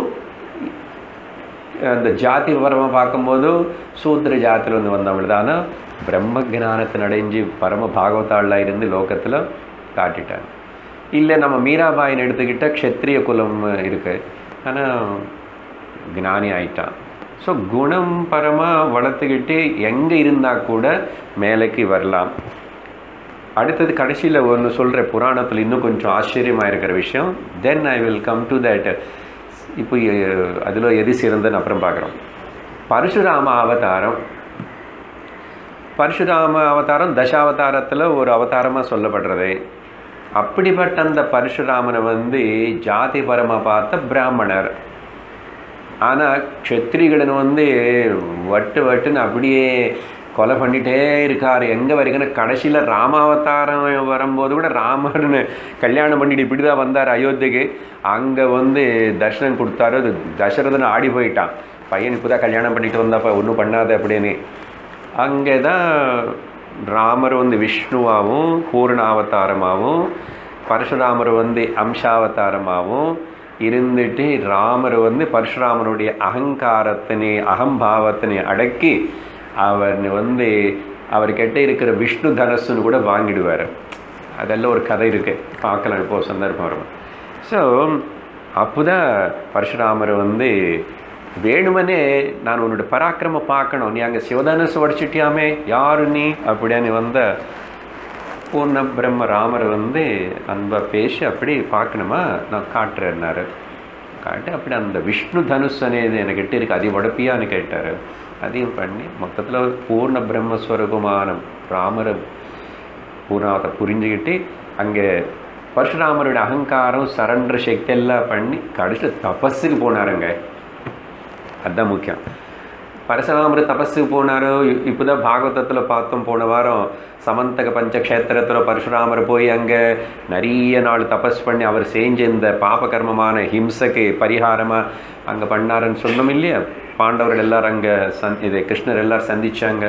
அந்த ஜாதி விவரமாக பார்க்கும்போது சூத்திர ஜாத்தியில் வந்து வந்தவங்க தான் ஆனால் பிரம்ம ஞானத்தின் அடைஞ்சு பரம பாகவதாளாக இருந்து லோகத்தில் காட்டிட்டாங்க இல்லை நம்ம மீராபாயின் எடுத்துக்கிட்டால் க்ஷத்ரிய குலம் இருக்கு ஆனால் ஞானி ஆயிட்டான் ஸோ குணம் பரமாக வளர்த்துக்கிட்டு எங்கே இருந்தால் கூட மேலைக்கு வரலாம் அடுத்தது கடைசியில் ஒன்று சொல்கிற புராணத்தில் இன்னும் கொஞ்சம் ஆச்சரியமாக இருக்கிற விஷயம் then I will come to that இப்போ அதில் எது சிறந்தன்னு அப்புறம் பார்க்குறோம் பரசுராம அவதாரம் பரசுராம அவதாரம் தசாவதாரத்தில் ஒரு அவதாரமாக சொல்லப்படுறது அப்படிப்பட்ட அந்த பரசுராமனை வந்து ஜாதி பரமாக பார்த்த பிராமணர் ஆனால் க்ஷத்ரிகளன் வந்து வட்டு வட்டுன்னு அப்படியே கொலை பண்ணிட்டே இருக்கார் எங்கே வரைக்கும்னா கடைசியில் ராமாவதாரம் வரும்போது கூட ராமர்னு கல்யாணம் பண்ணிட்டு இப்படி தான் வந்தார் அயோத்திக்கு அங்கே வந்து தர்ஷனம் கொடுத்தாரு அது தசரதன் ஆடி போயிட்டான் பையன் இப்போ தான் கல்யாணம் பண்ணிட்டு வந்தாப்பா ஒன்றும் பண்ணாத அப்படின்னு அங்கே தான் ராமர் வந்து விஷ்ணுவாகவும் பூர்ணாவதாரமாகவும் பரசுராமர் வந்து அம்சாவதாரமாகவும் இருந்துட்டு ராமர் வந்து பரசுராமனுடைய அகங்காரத்தினை அகம்பாவத்தினை அடக்கி அவர் வந்து அவர்கிட்ட இருக்கிற விஷ்ணு தனசுன்னு கூட வாங்கிடுவார் அதெல்லாம் ஒரு கதை இருக்குது பார்க்கலாம் இப்போ சந்தர்ப்பம் வரும் ஸோ அப்போதான் பரசுராமர் வந்து வேணுமனே நான் உன்னோட பராக்கிரம பார்க்கணும் நீ அங்கே சிவதனுசு உடச்சிட்டியாமே யாரு நீ அப்படின்னு வந்த பூர்ண பிரம்ம ராமர் வந்து அன்பா பேசி அப்படி பார்க்கணுமா நான் காட்டுறேன்னாரு காட்டி அப்படி அந்த விஷ்ணு தனுஷ் అనేది எனக்கிட்ட இருக்கு அது உடப்பியான்னு கேட்டார் அதையும் பண்ணி மொத்தத்தில் பூர்ண பிரம்மஸ்வரூபமான ராமரை பூர்ணாவத்தை புரிஞ்சுக்கிட்டு அங்கே பரசுராமருடைய அகங்காரம் சரண்டர் சக்தி எல்லாம் பண்ணி கடைசியில் தபஸுக்கு போனாருங்க அதுதான் முக்கியம் பரசுராமர் தபஸுக்கு போனாரோ இப்போ தான் பாகவதத்தில் பார்த்தோம் போன வாரம் சமந்தக பஞ்சக்ஷேத்திரத்தில் பரசுராமர் போய் அங்கே நிறைய நாள் தபஸ் பண்ணி அவர் செஞ்ச இந்த பாபகர்மமான ஹிம்சைக்கு பரிகாரமாக அங்கே பண்ணாருன்னு சொன்னோம் இல்லையா பாண்டவர்கள் எல்லாரும் அங்கே சந் இது கிருஷ்ணர் எல்லாரும் சந்திச்சாங்க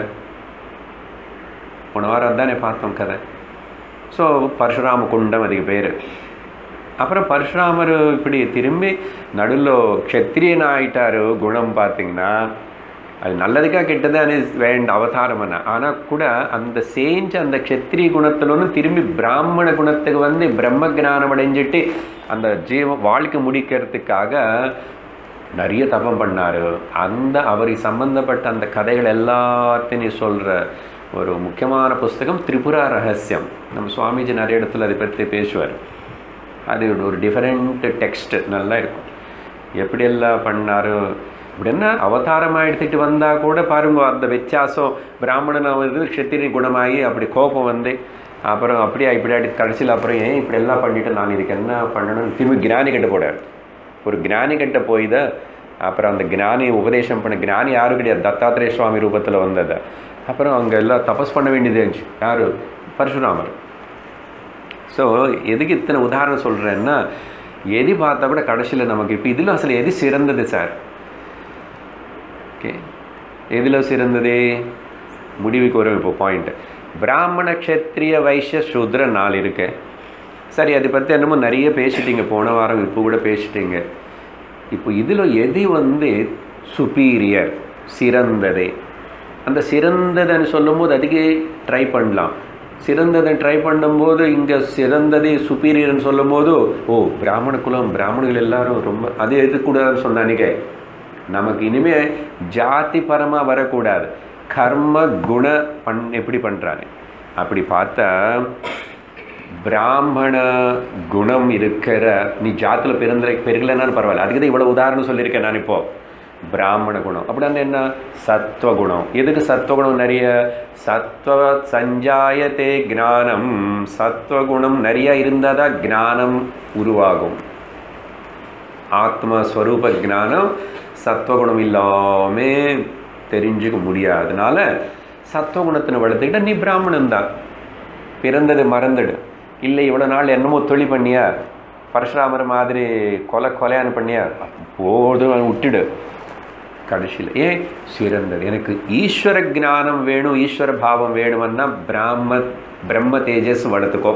போன வாரம் தானே பார்த்தோம் கதை ஸோ பரசுராம குண்டம் அதுக்கு பேர் அப்புறம் பரசுராமர் இப்படி திரும்பி நடுவில் க்ஷத்திரியன் ஆயிட்டாரு குணம் பார்த்தீங்கன்னா அது நல்லதுக்கா கெட்டதானே வேண்ட அவதாரம்னா ஆனால் கூட அந்த சேஞ்ச அந்த க்ஷத்திரிய குணத்திலொன்று திரும்பி பிராமண குணத்துக்கு வந்து பிரம்ம ஞானம் அடைஞ்சிட்டு அந்த ஜீவ வாழ்க்கை முடிக்கிறதுக்காக நிறைய தபம் பண்ணார் அந்த அவருக்கு சம்பந்தப்பட்ட அந்த கதைகள் எல்லாத்தையும் சொல்கிற ஒரு முக்கியமான புஸ்தகம் திரிபுரா ரகசியம் நம்ம சுவாமிஜி நிறைய இடத்துல அதை பற்றி பேசுவார் அது ஒரு டிஃபரெண்ட் டெக்ஸ்ட் நல்லா இருக்கும் எப்படியெல்லாம் பண்ணார் இப்படின்னா அவதாரமாக எடுத்துகிட்டு வந்தால் கூட பாருங்க அந்த வித்தியாசம் பிராமணன் வந்து க்ஷத்திரியன் குணமாகி அப்படி கோபம் வந்து அப்புறம் அப்படியே இப்படி ஆடி கடைசியில் அப்புறம் ஏன் இப்படி எல்லாம் பண்ணிட்டு நான் இதுக்கு என்ன பண்ணணும்னு திரும்பி கிரானி கிட்ட போடார் ஒரு கிரானி கிட்ட போய் தான் அப்புறம் அந்த கிரானி உபதேசம் பண்ண கிரானி யாரும் கிடையாது தத்தாத்திரேய சுவாமி ரூபத்தில் வந்தது அப்புறம் அங்கே எல்லாம் தபஸ் பண்ண வேண்டியது இருந்துச்சு யார் பரசுராமர் ஸோ எதுக்கு இத்தனை உதாரணம் சொல்கிறேன்னா எது பார்த்தா கூட கடைசியில் நமக்கு இப்போ இதில் அசல் எது சிறந்தது சார் ஓகே எதில் சிறந்தது முடிவுக்கு வரும் இப்போ பாயிண்ட் பிராமண க்ஷத்ரிய வைஷ்ய சூத்ர நாள் இருக்கு சரி அதை பற்றி என்னமோ நிறைய பேசிட்டீங்க போன வாரம் இப்போ கூட பேசிட்டீங்க இப்போ இதில் எது வந்து சுப்பீரியர் சிறந்தது அந்த சிறந்ததுன்னு சொல்லும்போது அதுக்கு ட்ரை பண்ணலாம் சிறந்ததை ட்ரை பண்ணும்போது இங்கே சிறந்தது சுப்பீரியர்னு சொல்லும்போது ஓ பிராமண குலம் பிராமணர்கள் எல்லாரும் ரொம்ப அது எதுக்கூடாதுன்னு சொன்னானிக்கே நமக்கு இனிமே ஜாதி பரமாக வரக்கூடாது கர்ம குண பண் எப்படி பண்ணுறாங்க அப்படி பார்த்தா பிராமண குணம் இருக்கிற நீ ஜாத்தில் பிறந்த பெருகலைன்னாலும் பரவாயில்ல அதுக்கு தான் இவ்வளோ உதாரணம் சொல்லியிருக்கேன் நான் இப்போ பிராமண குணம் அப்படின்னா என்ன சத்வகுணம் எதுக்கு சத்வகுணம் நிறைய சத்வ சஞ்சாயத்தே ஞானம் சத்வகுணம் நிறைய இருந்தால் தான் ஞானம் உருவாகும் ஆத்மஸ்வரூப ஞானம் சத்வகுணம் இல்லாமல் தெரிஞ்சுக்க முடியாதனால சத்வகுணத்தினை வளர்த்துக்கிட்ட நீ பிராமணன் தான் பிறந்தது மறந்துடு இல்லை இவ்வளோ நாள் என்னமோ தொழில் பண்ணியா பரசுராமர் மாதிரி கொலை கொலையான்னு பண்ணியா போதும் விட்டுடு கடைசியில் ஏன் சிறந்தது எனக்கு ஈஸ்வர ஞானம் வேணும் ஈஸ்வர பாவம் வேணும்னா பிராம பிரம்ம தேஜஸ் வளர்த்துக்கோ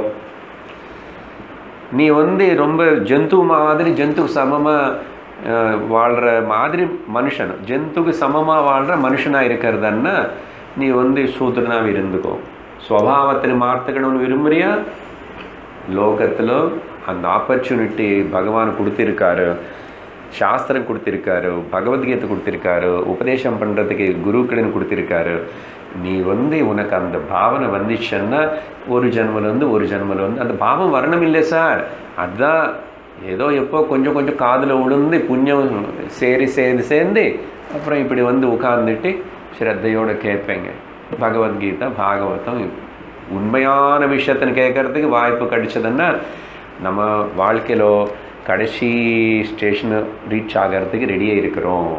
நீ வந்து ரொம்ப ஜந்து மாதிரி ஜந்துக்கு சமமாக வாழ்கிற மாதிரி மனுஷன் ஜந்துக்கு சமமாக வாழ்கிற மனுஷனாக இருக்கிறதன்னா நீ வந்து சூத்திரனாக இருந்துக்கோ ஸ்வபாவத்தை மாற்றுக்கணும்னு விரும்புறியா லோகத்தில் அந்த ஆப்பர்ச்சுனிட்டி பகவான் கொடுத்திருக்காரு சாஸ்திரம் கொடுத்திருக்காரு பகவத்கீதை கொடுத்திருக்காரு உபதேசம் பண்ணுறதுக்கு குருக்கடன் கொடுத்திருக்காரு நீ வந்து உனக்கு அந்த பாவனை வந்துச்சுன்னா ஒரு ஜென்மலேருந்து ஒரு ஜென்மல வந்து அந்த பாவம் வரணும் இல்லை சார் அதுதான் ஏதோ எப்போ கொஞ்சம் கொஞ்சம் காதில் விழுந்து புண்ணியம் சேரி சேர்ந்து சேர்ந்து அப்புறம் இப்படி வந்து உட்கார்ந்துட்டு ஸ்ரத்தையோடு கேட்பேங்க பகவத்கீதை பாகவதம் உண்மையான விஷயத்தின்னு கேட்கறதுக்கு வாய்ப்பு கிடைச்சதுன்னா நம்ம வாழ்க்கையில் கடைசி ஸ்டேஷனு ரீச் ஆகிறதுக்கு ரெடியாக இருக்கிறோம்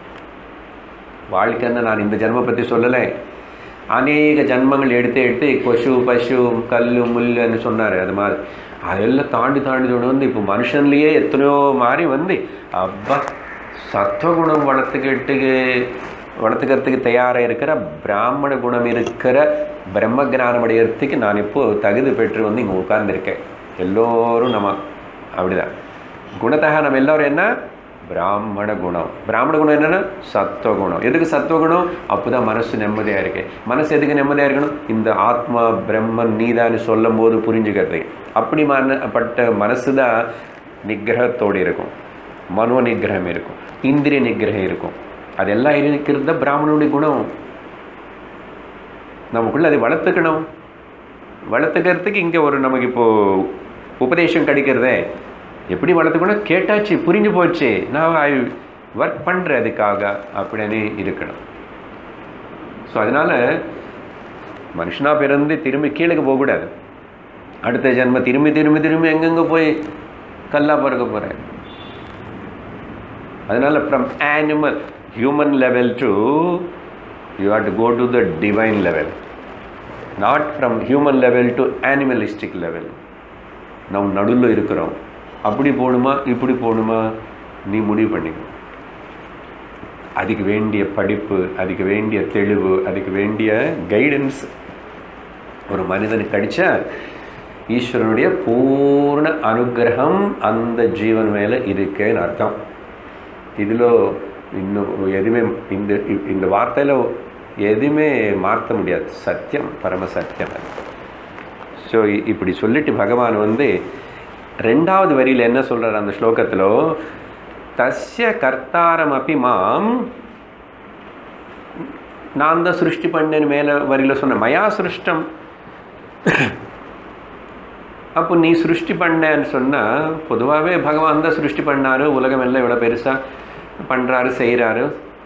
வாழ்க்கைன்னு நான் இந்த ஜென்ம பற்றி சொல்லலை அநேக ஜன்மங்கள் எடுத்து எடுத்து கொசு பசு கல் முள்ளுன்னு சொன்னார் அது மாதிரி அதெல்லாம் தாண்டி தாண்டி கொண்டு வந்து இப்போ மனுஷன்லேயே எத்தனையோ மாதிரி வந்து அப்பா சத்வகுணம் வளர்த்துக்கிட்டு வளர்த்துக்கிறதுக்கு தயாராக இருக்கிற பிராமண குணம் இருக்கிற பிரம்ம ஞானம் அடையிறதுக்கு நான் இப்போது தகுதி பெற்று வந்து இங்கே உட்கார்ந்துருக்கேன் எல்லோரும் நம்ம அப்படிதான் குணத்தக நம்ம எல்லோரும் என்ன பிராமண குணம் பிராமண குணம் என்னென்னா சத்துவகுணம் எதுக்கு சத்துவகுணம் அப்போ தான் மனசு நிம்மதியாக இருக்கு மனசு எதுக்கு நிம்மதியாக இருக்கணும் இந்த ஆத்மா பிரம்மன் நீதான்னு சொல்லும் போது புரிஞ்சுக்கிறது அப்படி மனப்பட்ட மனசு தான் நிகிரகத்தோடு இருக்கும் மனோ நிகிரகம் இருக்கும் இந்திரிய நிகிரகம் இருக்கும் அதெல்லாம் இருக்கிறது தான் பிராமணனுடைய குணம் நமக்குள்ள அதை வளர்த்துக்கணும் வளர்த்துக்கிறதுக்கு இங்கே ஒரு நமக்கு இப்போது உபதேசம் கிடைக்கிறதே எப்படி வளர்த்துக்கணும் கேட்டாச்சு புரிஞ்சு போச்சு நான் ஐ ஒர்க் பண்ணுறேன் அதுக்காக அப்படின்னு இருக்கணும் ஸோ அதனால் மனுஷனாக பிறந்து திரும்பி கீழே போகக்கூடாது அடுத்த ஜென்ம திரும்பி திரும்பி திரும்பி எங்கெங்கே போய் கல்லா பிறக்க போகிறேன் அதனால் from animal human level to you have to go to the divine level not from human level to animalistic level நம்ம நடுவில் இருக்கிறோம் அப்படி போகணுமா இப்படி போகணுமா நீ முடிவு பண்ணிக்கோ அதுக்கு வேண்டிய படிப்பு அதுக்கு வேண்டிய தெளிவு அதுக்கு வேண்டிய கைடன்ஸ் ஒரு மனிதனுக்கு கிடைச்சா ஈஸ்வரனுடைய பூர்ண அனுகிரகம் அந்த ஜீவன் மேலே இருக்குன்னு அர்த்தம் இதில் இன்னும் எதுவுமே இந்த இந்த வார்த்தையில் எதுவுமே மாற்ற முடியாது சத்தியம் பரம சத்தியம் அது ஸோ இப்படி சொல்லிட்டு பகவான் வந்து ரெண்டாவது வரியில் என்ன சொல்கிறார் அந்த ஸ்லோகத்தில் தஸ்ய கர்த்தாரம் அப்பி மாம் நான் தான் சிருஷ்டி பண்ணேன்னு மேலே வரியில் சொன்னேன் மயா சிருஷ்டம் அப்போ நீ சிருஷ்டி பண்ணேன்னு சொன்னால் பொதுவாகவே பகவான் தான் சிருஷ்டி பண்ணார் உலகம் எல்லாம் இவ்வளோ பெருசாக பண்ணுறாரு செய்கிறாரு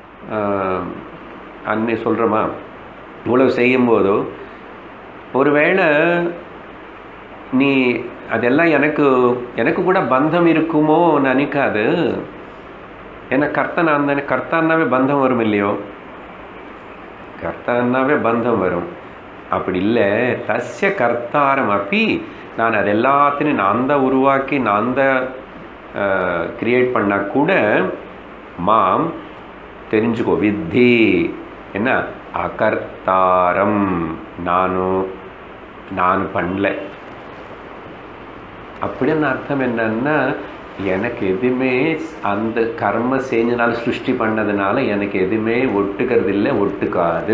அன்னி சொல்கிறோமா இவ்வளவு செய்யும்போது ஒருவேளை நீ அதெல்லாம் எனக்கு எனக்கு கூட பந்தம் இருக்குமோ நினைக்காது ஏன்னா கர்த்தனா அந்த கர்த்தானாவே பந்தம் வரும் இல்லையோ கர்த்தானாவே பந்தம் வரும் அப்படி இல்லை தஸ்ய கர்த்தாரம் அப்பி நான் அது எல்லாத்தையும் நான் தான் உருவாக்கி நான் தான் கிரியேட் பண்ணால் கூட மாம் தெரிஞ்சுக்கோ வித்தி என்ன அகர்த்தாரம் நானும் நான் பண்ணல அப்படின்னு அர்த்தம் என்னன்னா எனக்கு எதுவுமே அந்த கர்ம செஞ்சனால சிருஷ்டி பண்ணதுனால எனக்கு எதுவுமே ஒட்டுக்கிறது இல்லை ஒட்டுக்காது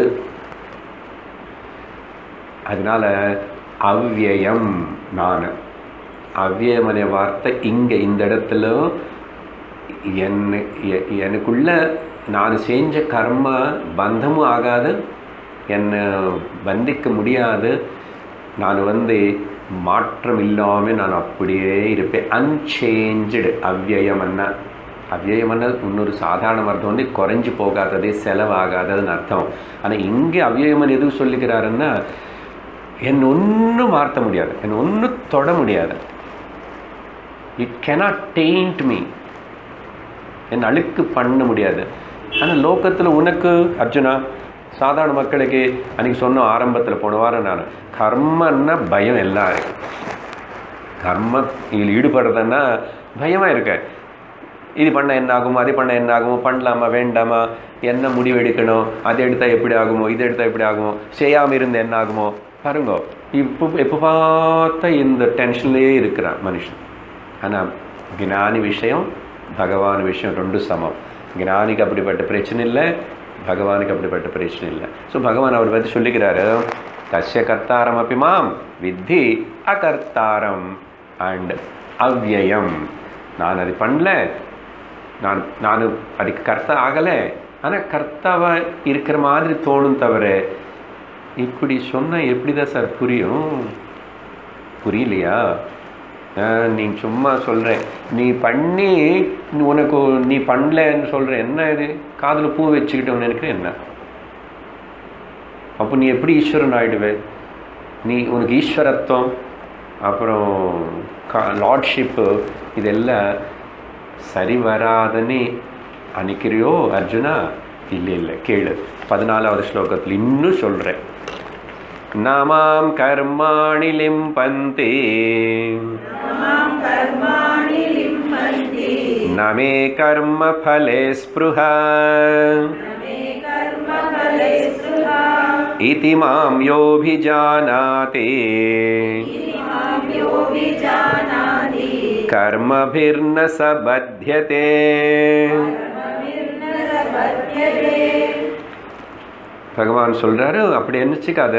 அதனால அவ்வியம் நான் அவ்வியமனை வார்த்தை இங்கே இந்த இடத்துல என்ன எனக்குள்ள நான் செஞ்ச கர்ம பந்தமும் ஆகாது என்னை பந்திக்க முடியாது நான் வந்து மாற்றம் இல்லாமல் நான் அப்படியே இருப்பேன் அன்சேஞ்சு அவ்வியமன்னா அவ்வியமன்னா இன்னொரு சாதாரண அர்த்தம் வந்து குறைஞ்சி போகாதது செலவாகாததுன்னு அர்த்தம் ஆனால் இங்கே அவ்வியமன் எதுவும் சொல்லிக்கிறாருன்னா என் ஒன்றும் மாற்ற முடியாது என் ஒன்றும் தொட முடியாது இட் கெனாட் டெயிண்ட் மீ என் அழுக்கு பண்ண முடியாது ஆனால் லோக்கத்தில் உனக்கு அர்ஜுனா சாதாரண மக்களுக்கு அன்றைக்கி சொன்னோம் ஆரம்பத்தில் போன வாரம் நான் கர்மன்னா பயம் எல்லாரும் கர்ம இதில் ஈடுபடுறதுன்னா பயமாக இருக்க இது பண்ண என்ன ஆகுமோ அது பண்ண என்ன ஆகுமோ பண்ணலாமா வேண்டாமா என்ன முடிவு எடுக்கணும் அது எடுத்தால் எப்படி ஆகுமோ இது எடுத்தால் எப்படி ஆகுமோ செய்யாமல் இருந்து என்ன ஆகுமோ பாருங்க இப்போ எப்போ பார்த்தா இந்த டென்ஷன்லேயே இருக்கிறான் மனுஷன் ஆனால் ஞானி விஷயம் பகவான் விஷயம் ரெண்டு சமம் ஞானிக்கு அப்படிப்பட்ட பிரச்சனை இல்லை பகவானுக்கு அப்படிப்பட்ட பிரச்சனை இல்லை ஸோ பகவான் அவர் பற்றி சொல்லிக்கிறாரு தஸ்ய கர்த்தாரம் அப்படி மாம் வித்தி அகர்த்தாரம் அண்ட் அவ்யயம் நான் அது பண்ணல நான் நான் அதுக்கு கர்த்தா ஆகலை ஆனால் கர்த்தாவாக இருக்கிற மாதிரி தோணும் தவிர இப்படி சொன்னால் எப்படி தான் சார் புரியும் புரியலையா நீ சும்மா சொல்கிறேன் நீ பண்ணி உனக்கு நீ பண்ணலன்னு சொல்கிற என்ன இது காதில் பூ வச்சுக்கிட்டு நினைக்கிற என்ன அப்போ நீ எப்படி ஈஸ்வரன் ஆகிடுவே நீ உனக்கு ஈஸ்வரத்துவம் அப்புறம் கா லார்ட்ஷிப்பு இதெல்லாம் சரி வராதுன்னு அன்னைக்கிறியோ அர்ஜுனா இல்லை இல்லை கேளு பதினாலாவது ஸ்லோகத்தில் இன்னும் சொல்கிறேன் நாமாம் கர்மாணி லிம்பந்தே मां कर्माणि लिम्पन्ति न मे कर्मफले स्पृहा न मे कर्मफले स्पृहा इति मां योऽभिजानाति इति मां यो विजानाति कर्मभिर्न स बध्यते कर्मभिर्न स बध्यते பகவான் சொல்கிறாரு அப்படி நினச்சிக்காது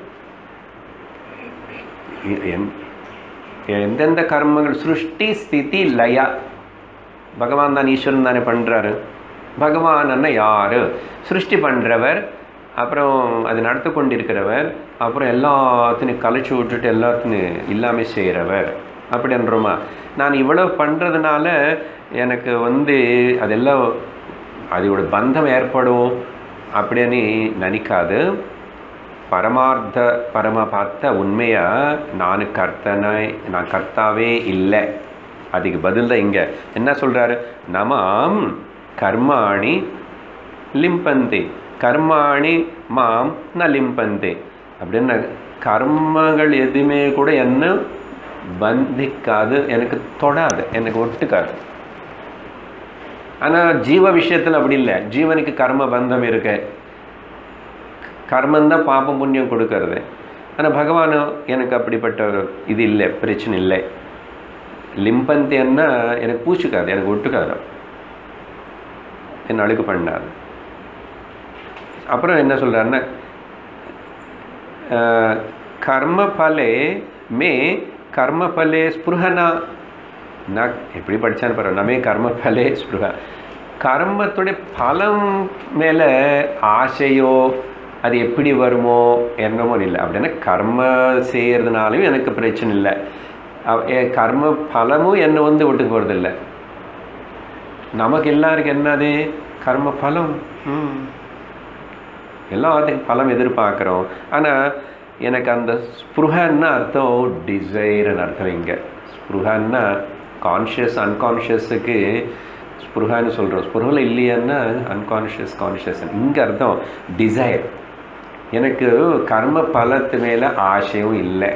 எந் எந்தெந்த கர்மங்கள் சிருஷ்டி ஸ்திதி லயா பகவான் தான் ஈஸ்வரன் தானே பண்ணுறாரு பகவான் அண்ணா யார் சிருஷ்டி பண்ணுறவர் அப்புறம் அது நடத்து கொண்டிருக்கிறவர் அப்புறம் எல்லாத்தையும் கலைச்சி விட்டுட்டு எல்லாத்தையும் இல்லாமல் செய்கிறவர் அப்படின்றோமா நான் இவ்வளோ பண்ணுறதுனால எனக்கு வந்து அதெல்லாம் அதோட பந்தம் ஏற்படும் அப்படின்னு நினைக்காது பரமார்த்த பரம பார்த்த உண்மையாக நான் கர்த்தனை நான் கர்த்தாவே இல்லை அதுக்கு பதில் தான் இங்கே என்ன சொல்கிறாரு நமாம் கர்மாணி லிம்பந்தே கர்மாணி மாம் ந லிம்பந்தே அப்படின்னு கர்மங்கள் எதுவுமே கூட என்ன பந்திக்காது எனக்கு தொடாது எனக்கு ஒட்டுக்காது ஆனால் ஜீவ விஷயத்தில் அப்படி இல்லை ஜீவனுக்கு கர்ம பந்தம் இருக்கு கர்மந்தான் பாபம் புண்ணியம் கொடுக்கறது ஆனால் பகவான் எனக்கு அப்படிப்பட்ட ஒரு இது இல்லை பிரச்சனை இல்லை லிம்பந்தியன்னா எனக்கு பூச்சிக்காது எனக்கு ஒட்டுக்காது என்ன அழுக்கு பண்ணாது அப்புறம் என்ன சொல்கிறாருன்னா கர்மபலே மே கர்மபலே ஸ்புருஹனா நான் எப்படி படித்தான்னு பாரு நமே கர்மபலே ஸ்புருஹா கர்மத்துடைய பலம் மேலே ஆசையோ அது எப்படி வருமோ என்னமோ இல்லை அப்படின்னா கர்ம செய்கிறதுனாலையும் எனக்கு பிரச்சனை இல்லை அவ- என் கர்ம பலமும் என்னை வந்து விட்டு போகிறதில்ல நமக்கு எல்லாருக்கும் என்னது கர்ம பலம் ம் எல்லாத்துக்கும் பலம் எதிர்பார்க்குறோம் ஆனால் எனக்கு அந்த ஸ்புருகன்னா அர்த்தம் டிசைர்னு அர்த்தம் இங்கே ஸ்புருகன்னா கான்ஷியஸ் அன்கான்ஷியஸுக்கு ஸ்புருகான்னு சொல்கிறோம் ஸ்புருகில் இல்லையான்னா அன்கான்ஷியஸ் கான்ஷியஸ் இங்கே அர்த்தம் டிசைர் எனக்கு கர்ம பலத்து மேலே ஆசையும் இல்லை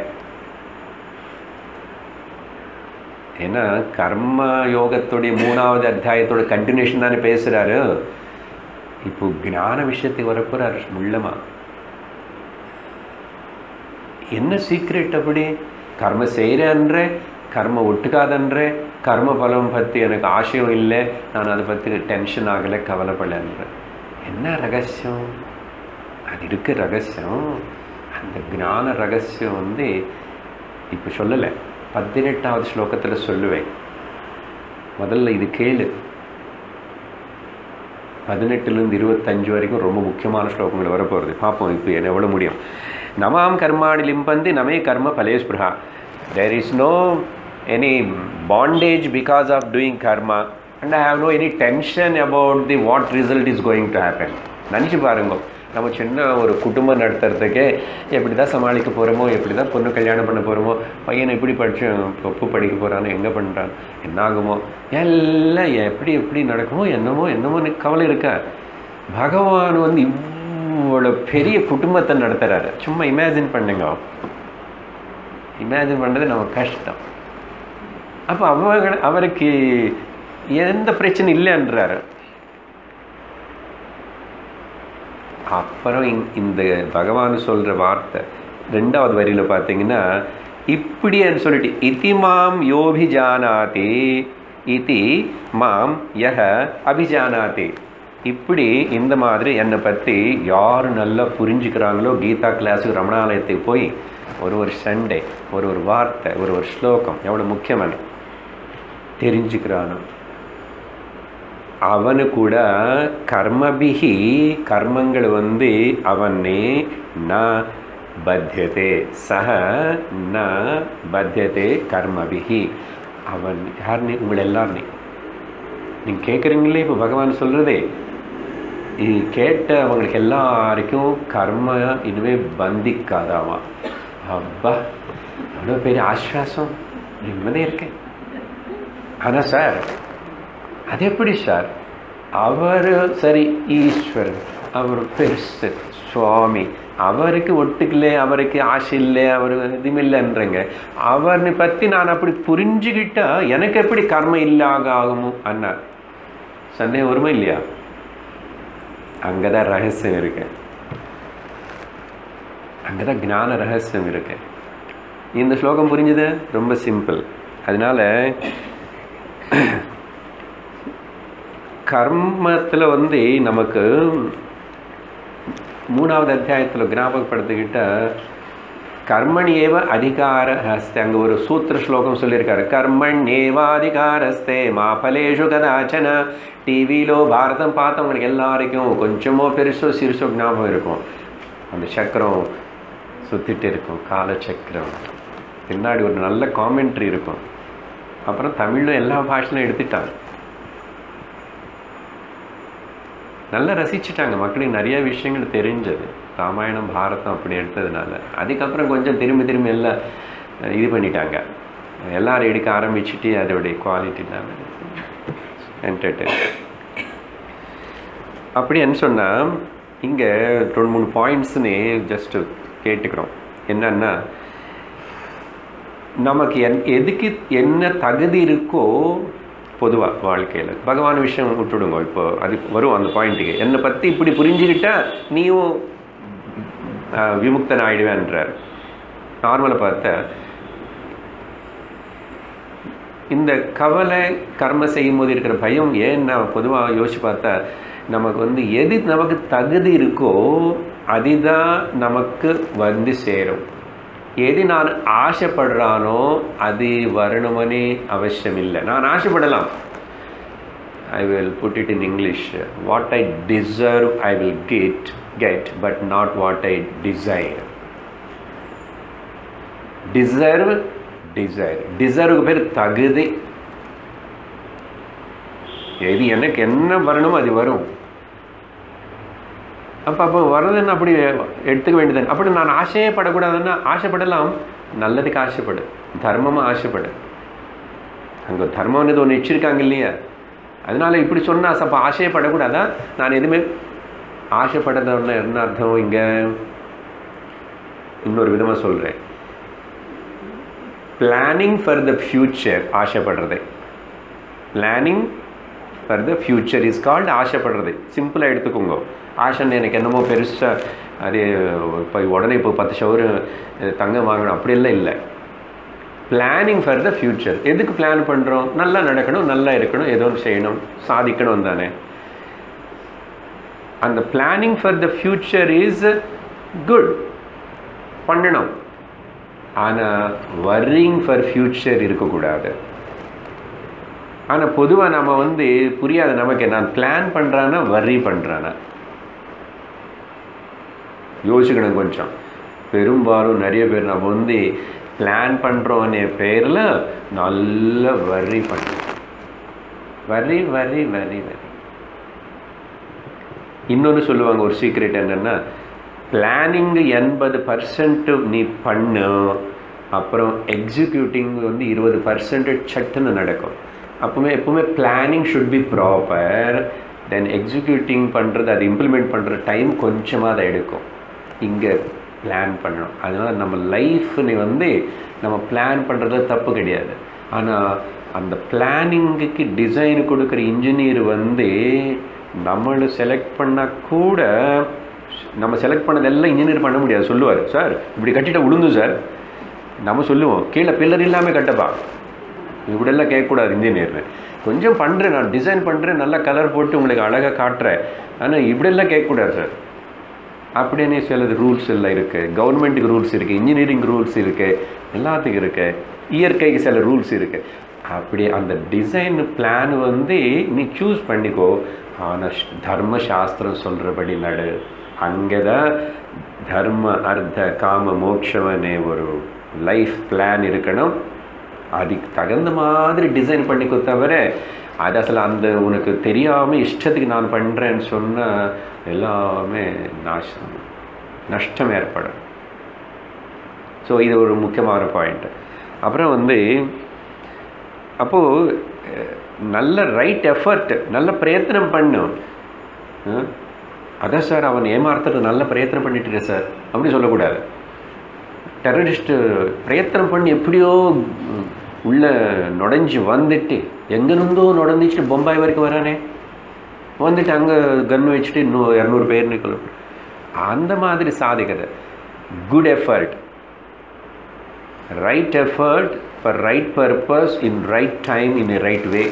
ஏன்னா கர்ம யோகத்துடைய மூணாவது அத்தியாயத்தோட கண்டினியூஷன் தானே பேசுகிறாரு இப்போ ஞான விஷயத்துக்கு வரப்போறார் முள்ளமா என்ன சீக்ரெட் அப்படி கர்ம செய்கிறேன்ற கர்ம ஒட்டுக்காதன்ற கர்ம பலம் பற்றி எனக்கு ஆசையும் இல்லை நான் அதை பற்றி டென்ஷன் ஆகலை கவலைப்படலைன்ற என்ன ரகசியம் அது இருக்கு ரகசியம் அந்த ஞான ரகசியம் வந்து இப்போ சொல்லலை பதினெட்டாவது ஸ்லோகத்தில் சொல்லுவேன் முதல்ல இது கேளு பதினெட்டுலேருந்து இருபத்தஞ்சு வரைக்கும் ரொம்ப முக்கியமான ஸ்லோகங்கள் வரப்போகிறது பார்ப்போம் இப்போ என்ன எவ்வளோ முடியும் நமாம் கர்மாணி லிம்பந்தி நமே கர்ம பலேஸ்பிருஹா there is no any bondage because of doing karma and I have no any tension about the what result is going to happen நினச்சி பாருங்க நம்ம சின்ன ஒரு குடும்பம் நடத்துறதுக்கே எப்படி தான் சமாளிக்க போகிறோமோ எப்படி தான் பொண்ணு கல்யாணம் பண்ண போகிறோமோ பையனை எப்படி படிச்சு ஒப்பு படிக்க போகிறானோ எங்கே பண்ணுறான் என்ன ஆகுமோ எல்லாம் எப்படி எப்படி நடக்குமோ என்னமோ என்னமோ எனக்கு கவலை இருக்கா பகவான் வந்து இவ்வளோ பெரிய குடும்பத்தை நடத்துகிறாரு சும்மா இமேஜின் பண்ணுங்க இமேஜின் பண்ணுறது நம்ம கஷ்டம் அப்போ அவங்க அவருக்கு எந்த பிரச்சனை இல்லைன்றாரு அப்புறம் இந்- இந்த பகவான் சொல்கிற வார்த்தை ரெண்டாவது வரியில் பார்த்தீங்கன்னா இப்படின்னு சொல்லிட்டு இதி மாம் யோபிஜானாதி இதி மாம் யஹ அபிஜானாதி இப்படி இந்த மாதிரி என்னை பற்றி யார் நல்லா புரிஞ்சுக்கிறாங்களோ கீதா கிளாஸுக்கு ரமணாலயத்துக்கு போய் ஒரு ஒரு சண்டே ஒரு ஒரு வார்த்தை ஒரு ஒரு ஸ்லோகம் எவ்வளோ முக்கியமான தெரிஞ்சுக்கிறானோ அவனு கூட கர்மபிகி கர்மங்கள் வந்து அவனே ந பத்தியதே சக ந பத்தியதே கர்மபிகி அவன் யார் நீ உங்களை எல்லாரும் நீ நீங்கள் கேட்குறீங்களே இப்போ பகவான் சொல்கிறதே இது கேட்ட அவங்களுக்கு எல்லாருக்கும் கர்ம இனிமே பந்திக்காதாமா அப்பா அவ்வளோ பெரிய ஆஸ்வாசம் நிம்மதியாக இருக்கேன் ஆனால் சார் அது எப்படி சார் அவர் சரி ஈஸ்வரன் அவர் பெருசு சுவாமி அவருக்கு ஒட்டுக்கல அவருக்கு ஆசை இல்லை அவர் இதுமில்லைன்றங்க அவரை பற்றி நான் அப்படி புரிஞ்சுக்கிட்டா எனக்கு எப்படி கர்ம இல்லாக ஆகுமோ அண்ணார் சந்தேகம் வருமா இல்லையா அங்கே தான் ரகசியம் இருக்கு அங்கே தான் ஞான ரகசியம் இருக்கு இந்த ஸ்லோகம் புரிஞ்சுது ரொம்ப சிம்பிள் அதனால கர்மத்தில் வந்து நமக்கு மூணாவது அத்தியாயத்தில் ஞாபகப்படுத்திக்கிட்ட கர்மண் ஏவ அதிகார ஹஸ்தே அங்கே ஒரு சூத்திர ஸ்லோகம் சொல்லியிருக்காரு கர்மண் ஏவாதிகாரஸ்தே மா பலேஷு கதாச்சன டிவியிலோ பாரதம் பார்த்தவங்களுக்கு எல்லாருக்கும் கொஞ்சமோ பெருசோ சிறுசோ ஞாபகம் இருக்கும் அந்த சக்கரம் சுற்றிட்டு இருக்கும் கால சக்கரம் பின்னாடி ஒரு நல்ல காமெண்ட்ரி இருக்கும் அப்புறம் தமிழும் எல்லா பாஷையிலும் எடுத்துட்டாங்க நல்லா ரசிச்சுட்டாங்க மக்களுக்கு நிறைய விஷயங்கள் தெரிஞ்சது ராமாயணம் பாரதம் அப்படி எடுத்ததுனால அதுக்கப்புறம் கொஞ்சம் திரும்பி திரும்பி எல்லாம் அஹ், இது பண்ணிட்டாங்க எல்லாரும் எடுக்க ஆரம்பிச்சுட்டு அதோடைய குவாலிட்டி இல்லாமல் என்டர்டைன் அப்படின்னு சொன்னால் இங்கே ரெண்டு மூணு பாயிண்ட்ஸ்னு ஜஸ்ட்டு கேட்டுக்கிறோம் என்னன்னா நமக்கு என் எதுக்கு என்ன தகுதி இருக்கோ பொதுவாக வாழ்க்கையில் பகவான் விஷயம் விட்டுடுங்க இப்போ அது வரும் அந்த பாயிண்ட்டுக்கு என்னை பற்றி இப்படி புரிஞ்சுக்கிட்டா நீயும் ஆஹ், விமுக்தன் ஆயிடுவேன்றார் நார்மலாக பார்த்தா இந்த கவலை கர்ம செய்யும்போது இருக்கிற பயம் ஏன்னா பொதுவாக யோசிச்சு பார்த்தா நமக்கு வந்து எது நமக்கு தகுதி இருக்கோ அதுதான் நமக்கு வந்து சேரும் எது நான் ஆசைப்படுறானோ அது வரணுமனே அவசியம் இல்லை நான் ஆசைப்படலாம் I will put it in English what I deserve I will get get but not what I desire deserve desire டிசர்வுக்கு பேர் தகுதி எது எனக்கு என்ன வரணுமோ அது வரும் அப்போ அப்போ வரதுன்னு அப்படி எடுத்துக்க வேண்டியது அப்படி நான் ஆசையே படக்கூடாதுன்னா ஆசைப்படலாம் நல்லதுக்கு ஆசைப்படு தர்மமாக ஆசைப்படு அங்கே தர்மம்னு ஒன்று வச்சுருக்காங்க இல்லையா அதனால இப்படி சொன்னால் அப்போ ஆசையே படக்கூடாதா நான் எதுவுமே ஆசைப்படணும்னு என்ன அர்த்தம் இங்கே இன்னொரு விதமாக சொல்கிறேன் பிளானிங் ஃபார் த ஃப்யூச்சர் ஆசைப்படுறது planning for the future is called ஆசைப்படுறது சிம்பிளாக எடுத்துக்கோங்க ஆசைன்னு எனக்கு என்னமோ பெருசாக அது இப்போ உடனே இப்போ பத்து ஷவரு தங்கம் வாங்கணும் அப்படியெல்லாம் இல்லை பிளானிங் ஃபார் த ஃப்யூச்சர் எதுக்கு பிளான் பண்ணுறோம் நல்லா நடக்கணும் நல்லா இருக்கணும் ஏதோ ஒன்று செய்யணும் சாதிக்கணும் தானே அந்த planning for the future is good பண்ணணும் ஆனால் வர்ரிங் ஃபார் ஃப்யூச்சர் இருக்கக்கூடாது ஆனால் பொதுவாக நம்ம வந்து புரியாத நமக்கு நான் பிளான் பண்ணுறானா வர்ரி பண்ணுறானா யோசிக்கணும் கொஞ்சம் பெரும்பாலும் நிறைய பேர் நம்ம வந்து பிளான் பண்ணுறோன்னே பேரில் நல்ல வரி பண்ணுறோம் வரி வரி வரி வரி இன்னொன்று சொல்லுவாங்க ஒரு சீக்ரெட் என்னென்னா பிளானிங் எண்பது பர்சன்ட் நீ பண்ணு அப்புறம் எக்ஸிக்யூட்டிங் வந்து இருபது பர்சன்ட் சட்டுன்னு நடக்கும் அப்போவுமே எப்போவுமே planning should be proper then executing பண்ணுறது அது இம்ப்ளிமெண்ட் பண்ணுற டைம் கொஞ்சமாக அதை எடுக்கும் இங்கே பிளான் பண்ணணும் அதனால் நம்ம லைஃப்னு வந்து நம்ம பிளான் பண்ணுறதுல தப்பு கிடையாது ஆனால் அந்த பிளானிங்குக்கு டிசைன் கொடுக்குற இன்ஜினியர் வந்து நம்மளை செலக்ட் பண்ணால் கூட நம்ம செலக்ட் பண்ணதெல்லாம் இன்ஜினியர் பண்ண முடியாது சொல்லுவார் சார் இப்படி கட்டிட்ட உளுந்து சார் நம்ம சொல்லுவோம் கீழே பில்லர் இல்லாமல் கட்டப்பா இப்படியெல்லாம் கேட்கக்கூடாது இன்ஜினியர்னு கொஞ்சம் பண்ணுறேன் நான் டிசைன் பண்ணுறேன் நல்லா கலர் போட்டு உங்களுக்கு அழகாக காட்டுறேன் ஆனால் இப்படியெல்லாம் கேட்கக்கூடாது சார் அப்படின்னு சிலது ரூல்ஸ் எல்லாம் இருக்குது கவர்மெண்ட்டுக்கு ரூல்ஸ் இருக்குது இன்ஜினியரிங் ரூல்ஸ் இருக்குது எல்லாத்துக்கும் இருக்குது இயற்கைக்கு சில ரூல்ஸ் இருக்குது அப்படி அந்த டிசைன் பிளான் வந்து நீ சூஸ் பண்ணிக்கோ ஆனால் தர்மசாஸ்திரம் சொல்கிறபடி நடு அங்கே தான் தர்ம அர்த்த காம மோட்சமனே ஒரு லைஃப் பிளான் இருக்கணும் அதுக்கு தகுந்த மாதிரி டிசைன் பண்ணிக்கோ தவிர அது அசல் அந்த உனக்கு தெரியாமல் இஷ்டத்துக்கு நான் பண்ணுறேன்னு சொன்னால் எல்லாமே நாசம் நஷ்டம் ஏற்படும் ஸோ இது ஒரு முக்கியமான பாயிண்ட் அப்புறம் வந்து அப்போது நல்ல ரைட் எஃபர்ட் நல்ல பிரயத்தனம் பண்ணும் அஹ், அதான் சார் அவன் ஏமாத்துறது நல்ல பிரயத்தனம் பண்ணிட்டு இருக்க சார் அப்படி சொல்லக்கூடாது டெரரிஸ்ட்டு பிரயத்தனம் பண்ணி எப்படியோ ம், உள்ள நுழைஞ்சு வந்துட்டு எங்கேருந்தோ நுழைஞ்சிட்டு பொம்பாய் வரைக்கும் வரானே வந்துட்டு அங்கே கன் வச்சுட்டு இன்னும் இரநூறு பேர் நிற்கணும் அந்த மாதிரி சாதிக்கிறது good effort right effort for right purpose in right time in a right way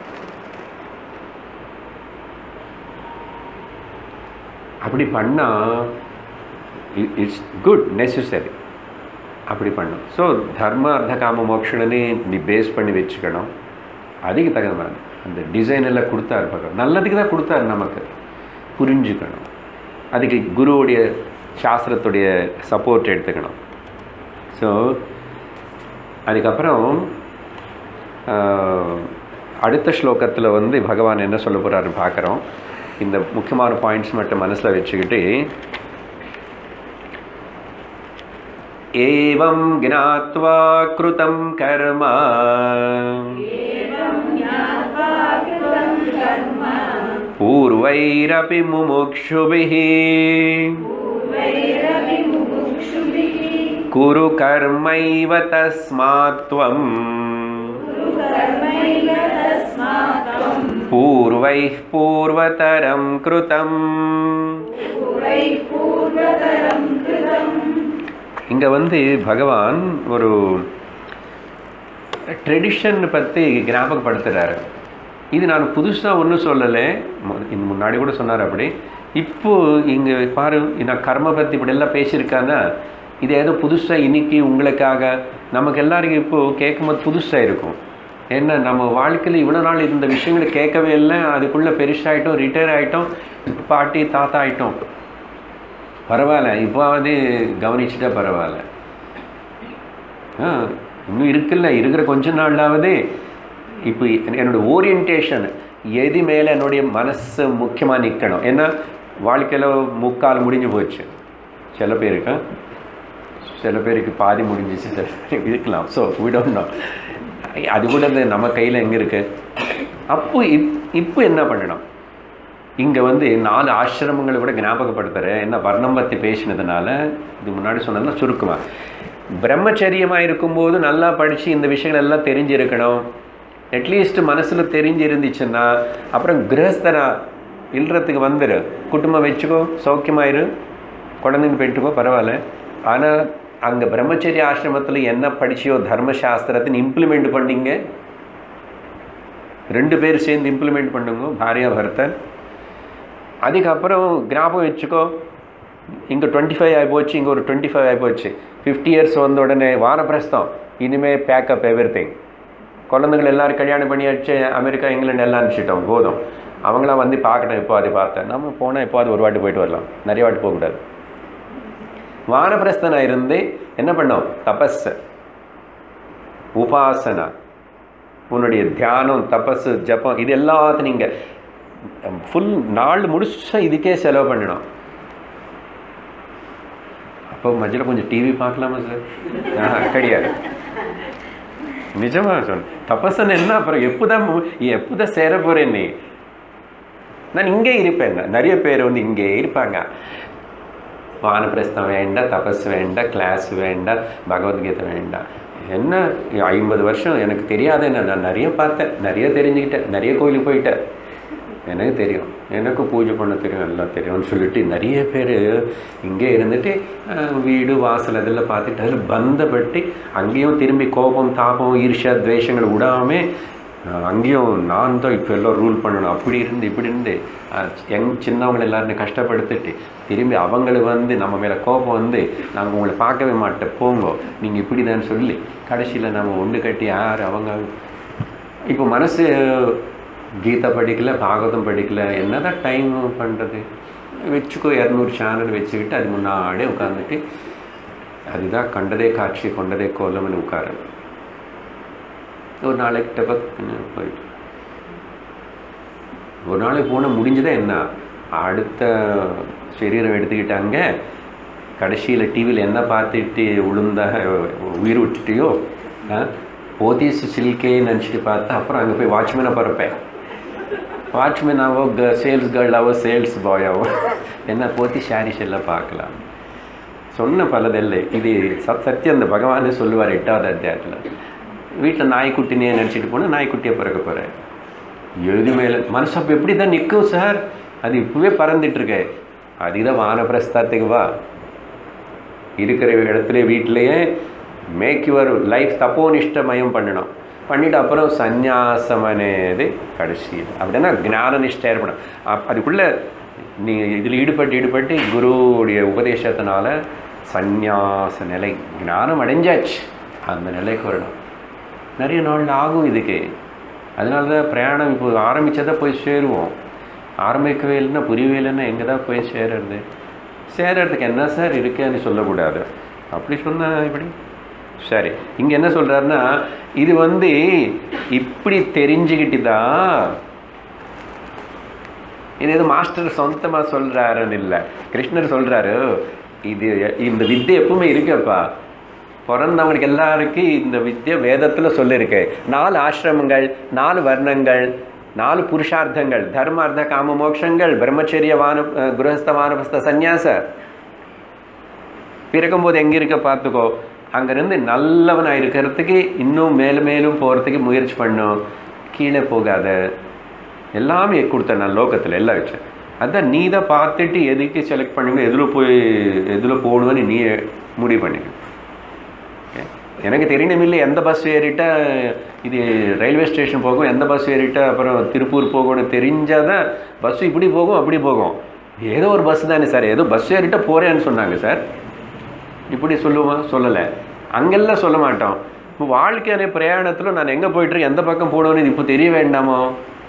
அப்படி பண்ணால் இட்ஸ் குட் நெசசரி அப்படி பண்ணும் ஸோ தர்ம அர்த்த காம மோட்சணனே நீ பேஸ் பண்ணி வச்சுக்கணும் அதுக்கு தகுந்த மாதிரி அந்த டிசைன் எல்லாம் கொடுத்தாரு பக்கம் நல்லதுக்கு தான் கொடுத்தாரு நமக்கு புரிஞ்சுக்கணும் அதுக்கு குருவுடைய சாஸ்திரத்துடைய சப்போர்ட் எடுத்துக்கணும் ஸோ அதுக்கப்புறம் ஆஹ், அடுத்த ஸ்லோகத்தில் வந்து பகவான் என்ன சொல்ல போகிறாருன்னு பார்க்குறோம் இந்த முக்கியமான பாயிண்ட்ஸ் மட்டும் மனசில் வச்சுக்கிட்டு एवं ज्ञात्वा कृतं कर्म एवं ज्ञात्वा कृतं कर्म पूर्वैरपि मुमुक्षुभिः वैरविमुमुक्षुभिः कुरु कर्मैव तस्मात् त्वम् कर्मैव तस्माकं पूर्वैः पूर्वतरं कृतम् पूर्वैः पूर्वतरं कृतम् இங்கே வந்து பகவான் ஒரு ட்ரெடிஷன் பற்றி ஞாபகப்படுத்துகிறாரு இது நான் புதுசாக ஒன்றும் சொல்லலை மு- இது முன்னாடி கூட சொன்னார் அப்படி இப்போ இங்கே பாரு நான் கர்ம பற்றி இப்படியெல்லாம் பேசியிருக்கான்னா இது ஏதோ புதுசாக இன்னைக்கு உங்களுக்காக நமக்கு எல்லாருக்கும் இப்போது கேட்கும்போது புதுசாக இருக்கும் ஏன்னா நம்ம வாழ்க்கையில் இவ்வளோ நாள் இருந்த விஷயங்களை கேட்கவே இல்லை அதுக்குள்ளே பெருசாகிட்டோம் ரிட்டையர் ஆகிட்டோம் பாட்டி தாத்தா ஆகிட்டோம் பரவாயில்ல இப்போவாது கவனிச்சுட்டா பரவாயில்ல ஆ இன்னும் இருக்குல்ல இருக்கிற கொஞ்ச நாளாவது இப்போ என்னோட ஓரியன்டேஷன் எது மேலே என்னுடைய மனசு முக்கியமாக நிற்கணும் ஏன்னா வாழ்க்கையில் முக்கால் முடிஞ்சு போச்சு சில பேருக்கு சில பேருக்கு பாதி முடிஞ்சிச்சு சில பேருக்கு இருக்கலாம் ஸோ விடணும் அது கூட இந்த நம்ம கையில் எங்கே இருக்கு அப்போ இப் இப்போ என்ன பண்ணணும் இங்கே வந்து நாலு ஆசிரமங்களை கூட ஞாபகப்படுத்துகிறேன் என்ன வர்ணம் பற்றி பேசினதுனால இது முன்னாடி சொன்னதுனா சுருக்கமாக பிரம்மச்சரியமாக இருக்கும்போது நல்லா படித்து இந்த விஷயங்கள் எல்லாம் தெரிஞ்சிருக்கணும் அட்லீஸ்ட் மனசில் தெரிஞ்சிருந்துச்சுன்னா அப்புறம் கிரகஸ்தனா இல்லறதுக்கு வந்துடு குடும்பம் வச்சுக்கோ சௌக்கியமாயிரு குழந்தைங்க பெற்றுக்கோ பரவாயில்ல ஆனால் அங்கே பிரம்மச்சரிய ஆசிரமத்தில் என்ன படிச்சியோ தர்மசாஸ்திரத்தின் இம்ப்ளிமெண்ட் பண்ணீங்க ரெண்டு பேர் சேர்ந்து இம்ப்ளிமெண்ட் பண்ணுங்க பாரியா பரதன் அதுக்கப்புறம் ஞாபகம் வச்சுக்கோ இங்கே டுவெண்ட்டி ஃபைவ் ஆகி போச்சு இங்கே ஒரு டுவெண்ட்டி ஃபைவ் ஆகி போச்சு ஃபிஃப்டி இயர்ஸ் வந்த உடனே வானப்பிரஸ்தம் இனிமேல் பேக்கப் எவ்ரி திங் குழந்தைகள் எல்லாரும் கல்யாணம் பண்ணியாச்சு அமெரிக்கா இங்கிலாந்து எல்லாம் அனுப்பிச்சிட்டோம் போதும் அவங்களாம் வந்து பார்க்கட்டும் இப்போ அது பார்த்தேன் நம்ம போனால் எப்போ அது ஒரு வாட்டி போயிட்டு வரலாம் நிறைய வாட்டி போகக்கூடாது வானப்பிரஸ்தனா இருந்து என்ன பண்ணோம் தபஸ் உபாசனா உன்னுடைய தியானம் தபஸ் ஜபம் இது எல்லாத்தையும் நீங்கள் ஃபுல் நாள் முழுசா இதுக்கே செலவு பண்ணணும் அப்போ மధ్యలో கொஞ்சம் டிவி பார்க்கலாமா சார் ஆஹா, கிடையாது நிஜமா சொன்ன தபசன் என்ன அப்புறம் எப்போதான் மு- எப்போதான் சேர போறேன் நீ நான் இங்கே இருப்பேன் நிறைய பேர் வந்து இங்கே இருப்பாங்க வானப்பிரஸ்தம் வேண்டாம் தபஸ் வேண்டாம் கிளாஸ் வேண்டாம் பகவத்கீதை வேண்டாம் என்ன ஐம்பது வருஷம் எனக்கு தெரியாத நான் நிறைய பார்த்தேன் நிறைய தெரிஞ்சுக்கிட்டேன் நிறைய கோயிலுக்கு போயிட்டேன் எனக்கு தெரியும் எனக்கு பூஜை பண்ண தெரியும் எல்லாம் தெரியும்னு சொல்லிட்டு நிறைய பேர் இங்கே இருந்துட்டு அஹ், வீடு வாசல் அதெல்லாம் பார்த்துட்டு அதில் பந்தப்பட்டு அங்கேயும் திரும்பி கோபம் தாபம் ஈர்ஷா துவேஷங்கள் விடாமல் அங்கேயும் நான் தான் இப்போ எல்லாம் ரூல் பண்ணணும் அப்படி இருந்து இப்படி இருந்து அஹ், யங் சின்னவங்களை எல்லாரும் கஷ்டப்படுத்திட்டு திரும்பி அவங்களை வந்து நம்ம மேலே கோபம் வந்து நாங்கள் உங்களை பார்க்கவே மாட்டேன் போங்க நீங்கள் இப்படி தான் சொல்லி கடைசியில் நம்ம ஒன்று கட்டி யார் அவங்க இப்போ மனசு கீதா படிக்கல பாகவதம் படிக்கல என்னதான் டைம் பண்ணுறது வச்சுக்கோ இரநூறு சேனல் வச்சுக்கிட்டு அது முன்னாடியே உட்காந்துட்டு அதுதான் கண்டதே காட்சி கொண்டதே கோலம்னு உட்காரு ஒரு நாளைக்கு டபக்குன்னு போயிட்டு ஒரு நாளைக்கு போனால் முடிஞ்சதே என்ன அடுத்த சரீரம் எடுத்துக்கிட்டாங்க கடைசியில் டிவியில் என்ன பார்த்துட்டு உளுந்த உயிர் விட்டுட்டியோ ஆ, போத்தீஸ் சில்கே நினச்சிட்டு பார்த்தா அப்புறம் அங்கே போய் வாட்ச்மேனாக பிறப்பேன் வாட்ச்மேனாவோ க சேல்ஸ் கேர்ளாவோ சேல்ஸ் பாயாவோ என்ன போத்தி சாரீஸ் எல்லாம் பார்க்கலாம் சொன்ன பலதில்லை இது சத் சத்தியம் அந்த பகவானே சொல்லுவார் எட்டாவது அத்தியாயத்தில் வீட்டில் நாய்க்குட்டினே நினச்சிட்டு போனால் நாய்க்குட்டியை பிறக்க போகிறேன் எழுதி மேலே மனசு அப்போ எப்படி தான் நிற்கும் சார் அது இப்போவே பறந்துட்டு இருக்கே அதுதான் வானப்பிரஸ்தத்துக்கு வா இருக்கிற இடத்துல வீட்டிலேயே மேக் யுவர் லைஃப் தப்போனிஷ்டமயம் பண்ணணும் பண்ணிட்டு அப்புறம் சந்நியாசம் అనేది கடைசியில் அப்படின்னா ஞான நிஷ்டை ஏற்படும் அப் அதுக்குள்ளே நீ இதில் ஈடுபட்டு ஈடுபட்டு குருவுடைய உபதேசத்தினால சந்நியாச நிலை ஞானம் அடைஞ்சாச்சு அந்த நிலைக்கு வரணும் நிறைய நாள் ஆகும் இதுக்கு அதனால தான் பிரயாணம் இப்போ ஆரம்பித்ததை போய் சேருவோம் ஆரம்பிக்கவே இல்லைன்னா புரியவே இல்லைன்னா எங்கே தான் போய் சேருறது சேரறதுக்கு என்ன சார் இருக்குன்னு சொல்லக்கூடாது அப்படி சொன்னால் இப்படி சரி இங்கே என்ன சொல்கிறாருன்னா இது வந்து இப்படி தெரிஞ்சுக்கிட்டு தான் இது எது மாஸ்டர் சொந்தமாக சொல்கிறாருன்னு இல்லை கிருஷ்ணர் சொல்கிறாரு இது இந்த வித்தை எப்பவுமே இருக்குப்பா பிறந்தவங்களுக்கு எல்லாருக்கும் இந்த வித்தியை வேதத்தில் சொல்லியிருக்கு நாலு ஆசிரமங்கள் நாலு வர்ணங்கள் நாலு புருஷார்த்தங்கள் தர்ம அர்த்த காம மோட்சங்கள் பிரம்மச்சரிய வான அஹ், குருஹஸ்த வானபஸ்த சந்நியாச பிறக்கும்போது எங்கே இருக்க பார்த்துக்கோ அங்கேருந்து நல்லவனாக இருக்கிறதுக்கு இன்னும் மேலும் மேலும் போகிறதுக்கு முயற்சி பண்ணும் கீழே போகாத எல்லாமே கொடுத்தேன் நான் லோகத்தில் எல்லாம் வச்சேன் அதான் நீ தான் பார்த்துட்டு எதுக்கு செலக்ட் பண்ணுங்க எதில் போய் எதில் போகணும்னு நீ முடிவு பண்ணிக்க Okay? எனக்கு தெரியணும் இல்லை எந்த பஸ் ஏறிட்டா இது ரயில்வே ஸ்டேஷன் போகும் எந்த பஸ் ஏறிட்டா அப்புறம் திருப்பூர் போகணும்னு தெரிஞ்சாதான் பஸ் இப்படி போகும் அப்படி போகும் ஏதோ ஒரு பஸ் தானே சார் ஏதோ பஸ் ஏறிட்டா போகிறேன்னு சொன்னாங்க சார் இப்படி சொல்லுவோம் சொல்லலை அங்கெல்லாம் சொல்ல மாட்டோம் இப்போ வாழ்க்கையான பிரயாணத்தில் நான் எங்கே போயிட்டுருக்கேன் எந்த பக்கம் போகணும்னு இப்போ தெரிய வேண்டாமோ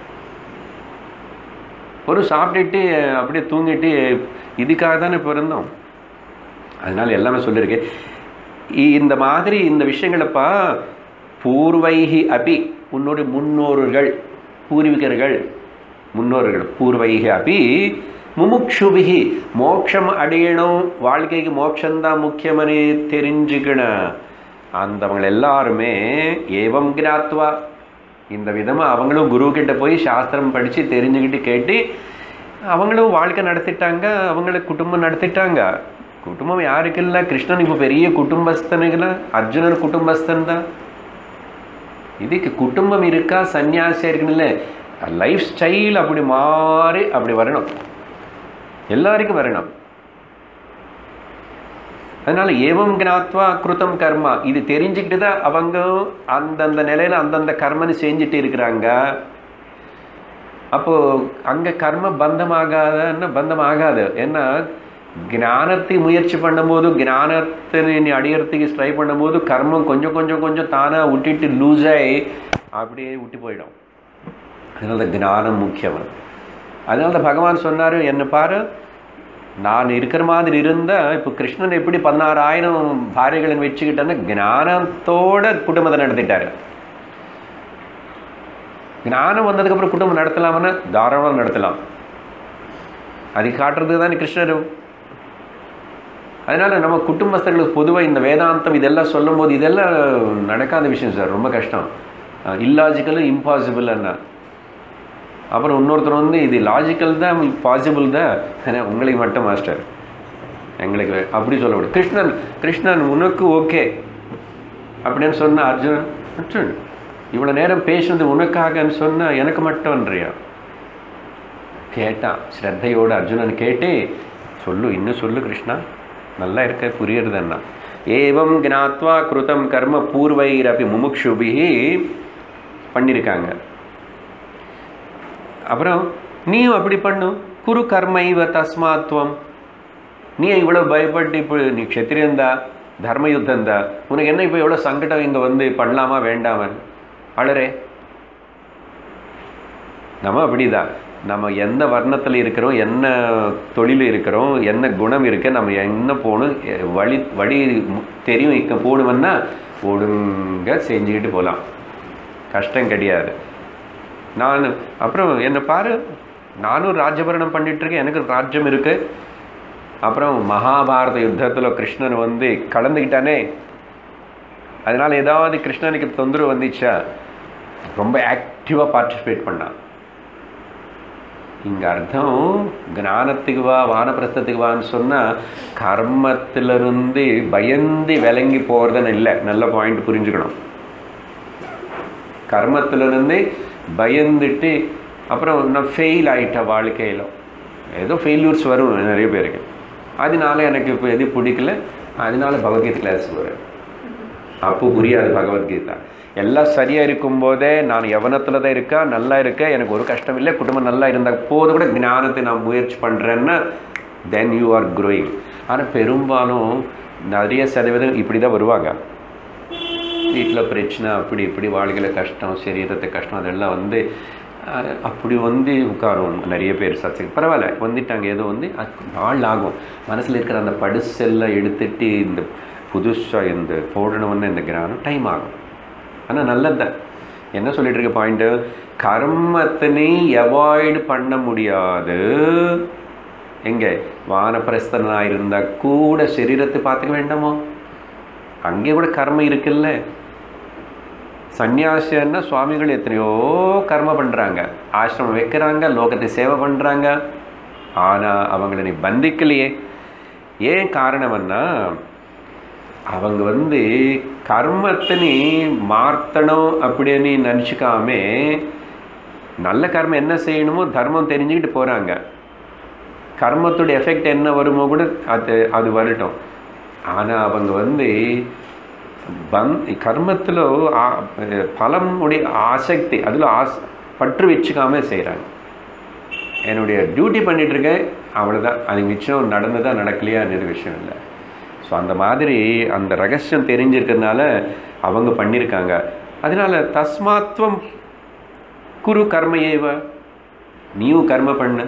ஒரு சாப்பிட்டுட்டு அப்படியே தூங்கிட்டு இதுக்காக தானே பிறந்தோம் அதனால எல்லாமே சொல்லியிருக்கேன் இ- இந்த மாதிரி இந்த விஷயங்களப்பா பூர்வைகி அபி உன்னுடைய முன்னோர்கள் பூர்வீகர்கள் முன்னோர்கள் பூர்வைகி அபி முமுக்ஷுபிகி மோட்சம் அடையணும் வாழ்க்கைக்கு மோட்சம்தான் முக்கியமனு தெரிஞ்சுக்கணும் அந்தவங்க எல்லாருமே ஏவம் கிராத்வா இந்த விதமாக அவங்களும் குரு கிட்ட போய் சாஸ்திரம் படித்து தெரிஞ்சுக்கிட்டு கேட்டு அவங்களும் வாழ்க்கை நடத்திட்டாங்க அவங்களுக்கு குடும்பம் நடத்திட்டாங்க குடும்பம் யாருக்கு இல்லை கிருஷ்ணன் இப்போ பெரிய குடும்பஸ்தனுங்களா அர்ஜுனன் குடும்பஸ்தன் தான் இதுக்கு குடும்பம் இருக்கா சன்னியாசியா இருக்குன்னு லைஃப் ஸ்டைல் அப்படி மாறி அப்படி வரணும் எல்லாருக்கும் வரணும் அதனால ஏவம் ஞாத்வா கிருதம் கர்மா இது தெரிஞ்சுக்கிட்டு தான் அவங்க அந்தந்த நிலையில அந்தந்த கர்மன்னு செஞ்சுட்டு இருக்கிறாங்க அப்போ அங்க கர்ம பந்தமாகாதன்னா பந்தம் ஆகாது ஏன்னா ஞானத்தை முயற்சி பண்ணும்போது ஞானத்தை நீ அடையறதுக்கு ட்ரை பண்ணும்போது கர்மம் கொஞ்சம் கொஞ்சம் கொஞ்சம் தானா விட்டுட்டு லூஸ் ஆகி அப்படியே விட்டு போயிடும் அதனால தான் ஞானம் முக்கியம் அதனால தான் பகவான் சொன்னார் என்ன பாரு நான் இருக்கிற மாதிரி இருந்தால் இப்போ கிருஷ்ணன் எப்படி பதினாறாயிரம் பாரியங்களை வச்சுக்கிட்டேன்னு ஞானத்தோட குடும்பத்தை நடத்திட்டாரு ஞானம் வந்ததுக்கப்புறம் குடும்பம் நடத்தலாம்னா தாராளமாக நடத்தலாம் அது காட்டுறது தானே கிருஷ்ணர் அதனால நம்ம குடும்பஸ்தர்களுக்கு பொதுவாக இந்த வேதாந்தம் இதெல்லாம் சொல்லும்போது இதெல்லாம் நடக்காத விஷயம் சார் ரொம்ப கஷ்டம் இல்லாஜிக்கலு இம்பாசிபிள் என்ன அப்புறம் இன்னொருத்தர் வந்து இது லாஜிக்கல் தான் பாசிபிள் தான் ஆனா உங்களுக்கு மட்டும் மாஸ்டர் எங்களுக்கு வே- அப்படி சொல்லக்கூடாது கிருஷ்ணன் கிருஷ்ணன் உனக்கு ஓகே அப்படின்னு சொன்ன அர்ஜுனன் அர்ஜுன் இவ்வளோ நேரம் பேசுனது உனக்காகன்னு சொன்னா எனக்கு மட்டும்ன்றியா கேட்டான் ஸ்ரத்தையோடு அர்ஜுனன் கேட்டு சொல்லு இன்னும் சொல்லு கிருஷ்ணா நல்லா இருக்க புரியுறதுன்னா ஏவம் ஞாத்வா கிருதம் கர்ம பூர்வைரபி முமுக்ஷுபிஹி பண்ணியிருக்காங்க அப்புறம் நீயும் அப்படி பண்ணு குரு கர்மைவ தஸ்மாத்வம் நீ இவ்வளோ பயப்பட்டு இப்போ நீ க்ஷத்திரியந்தா தர்ம யுத்தந்தா உனக்கு என்ன இப்போ எவ்வளோ சங்கடம் இங்கே வந்து பண்ணலாமா வேண்டாமன் அழறே நம்ம அப்படிதான் நம்ம எந்த வர்ணத்தில் இருக்கிறோம் என்ன தொழில் இருக்கிறோம் என்ன குணம் இருக்கு நம்ம என்ன போகணும் எ- வழி வழி மு- தெரியும் இங்கே போகணும்னா ஒழுங்கா செஞ்சுக்கிட்டு போகலாம் கஷ்டம் கிடையாது நான் அப்புறம் என்னை பாரு நானும் ராஜ்யபரணம் பண்ணிட்டு இருக்கேன் எனக்கு ராஜ்யம் இருக்கு அப்புறம் மகாபாரத யுத்தத்தில் கிருஷ்ணன் வந்து கலந்துக்கிட்டானே அதனால ஏதாவது கிருஷ்ணனுக்கு தொந்தரவு வந்துச்சா ரொம்ப ஆக்டிவாக பார்ட்டிசிபேட் பண்ணான் இங்க அர்த்தம் ஞானத்துக்கு வா வானப்பிரஸ்தத்துக்கு வான்னு சொன்னா கர்மத்திலிருந்து பயந்து விளங்கி போறதுன்னு இல்லை நல்ல பாயிண்ட் புரிஞ்சுக்கணும் கர்மத்திலிருந்து பயந்துட்டு அப்புறம் நான் ஃபெயில் ஆயிட்ட வாழ்க்கையில் ஏதோ ஃபெயில்யூர்ஸ் வரும் நிறைய பேருக்கு அதனால எனக்கு இப்போ எது பிடிக்கல அதனால பகவத்கீதை கிளாஸ் வரேன் அப்போ புரியாது பகவத்கீதா எல்லாம் சரியாக இருக்கும்போதே நான் யவனத்தில் தான் இருக்கேன் நல்லா இருக்கேன் எனக்கு ஒரு கஷ்டம் இல்லை குடும்பம் நல்லா இருந்தால் போது கூட ஞானத்தை நான் முயற்சி பண்ணுறேன்னா தென் யூ ஆர் க்ரோயிங் ஆனால் பெரும்பாலும் நிறைய சதவீதம் இப்படி தான் வருவாங்க வீட்டில் பிரச்சனை அப்படி இப்படி வாழ்க்கையில் கஷ்டம் சரீரத்தை கஷ்டம் அதெல்லாம் வந்து அஹ், அப்படி வந்து உட்காரும் நிறைய பேர் சச்சை பரவாயில்ல வந்துட்டாங்க ஏதோ வந்து அது நாள் ஆகும் மனசில் இருக்கிற அந்த படுசெல்லாம் எடுத்துட்டு இந்த புதுசாக இந்த போடணும்னு இந்த கிரானம் டைம் ஆகும் ஆனால் நல்லதுதான் என்ன சொல்லிட்டு இருக்க பாயிண்ட்டு கர்மத்தினை அவாய்டு பண்ண முடியாது எங்கே வானப்பிரஸ்தனாக இருந்தால் கூட சரீரத்தை பார்த்துக்க வேண்டாமோ அங்கே கூட கர்மம் இருக்குல்ல சந்நியாசின்னா சுவாமிகள் எத்தனையோ கர்ம பண்ணுறாங்க ஆசிரமம் வைக்கிறாங்க லோகத்தை சேவை பண்ணுறாங்க ஆனால் அவங்கள நீ பந்திக்கலையே ஏன் காரணம்னா அவங்க வந்து கர்மத்தை நீ மாற்றணும் அப்படின்னு நினச்சிக்காம நல்ல கர்மம் என்ன செய்யணுமோ தர்மம் தெரிஞ்சுக்கிட்டு போகிறாங்க கர்மத்தோட எஃபெக்ட் என்ன வருமோ கூட அது அது வரட்டும் ஆனால் அவங்க வந்து பந் கர்மத்தில் பலம் உடைய ஆசக்தி அதில் ஆஸ் பற்று வச்சுக்காம செய்கிறாங்க என்னுடைய டியூட்டி பண்ணிகிட்ருக்கேன் அவ்வளோதான் அது மிச்சம் நடந்ததா நடக்கலையான்னு விஷயம் இல்லை ஸோ அந்த மாதிரி அந்த ரகசியம் தெரிஞ்சிருக்கிறதுனால அவங்க பண்ணியிருக்காங்க அதனால தஸ்மாத்வம் குரு கர்ம ஏவ நீயும் கர்ம பண்ணு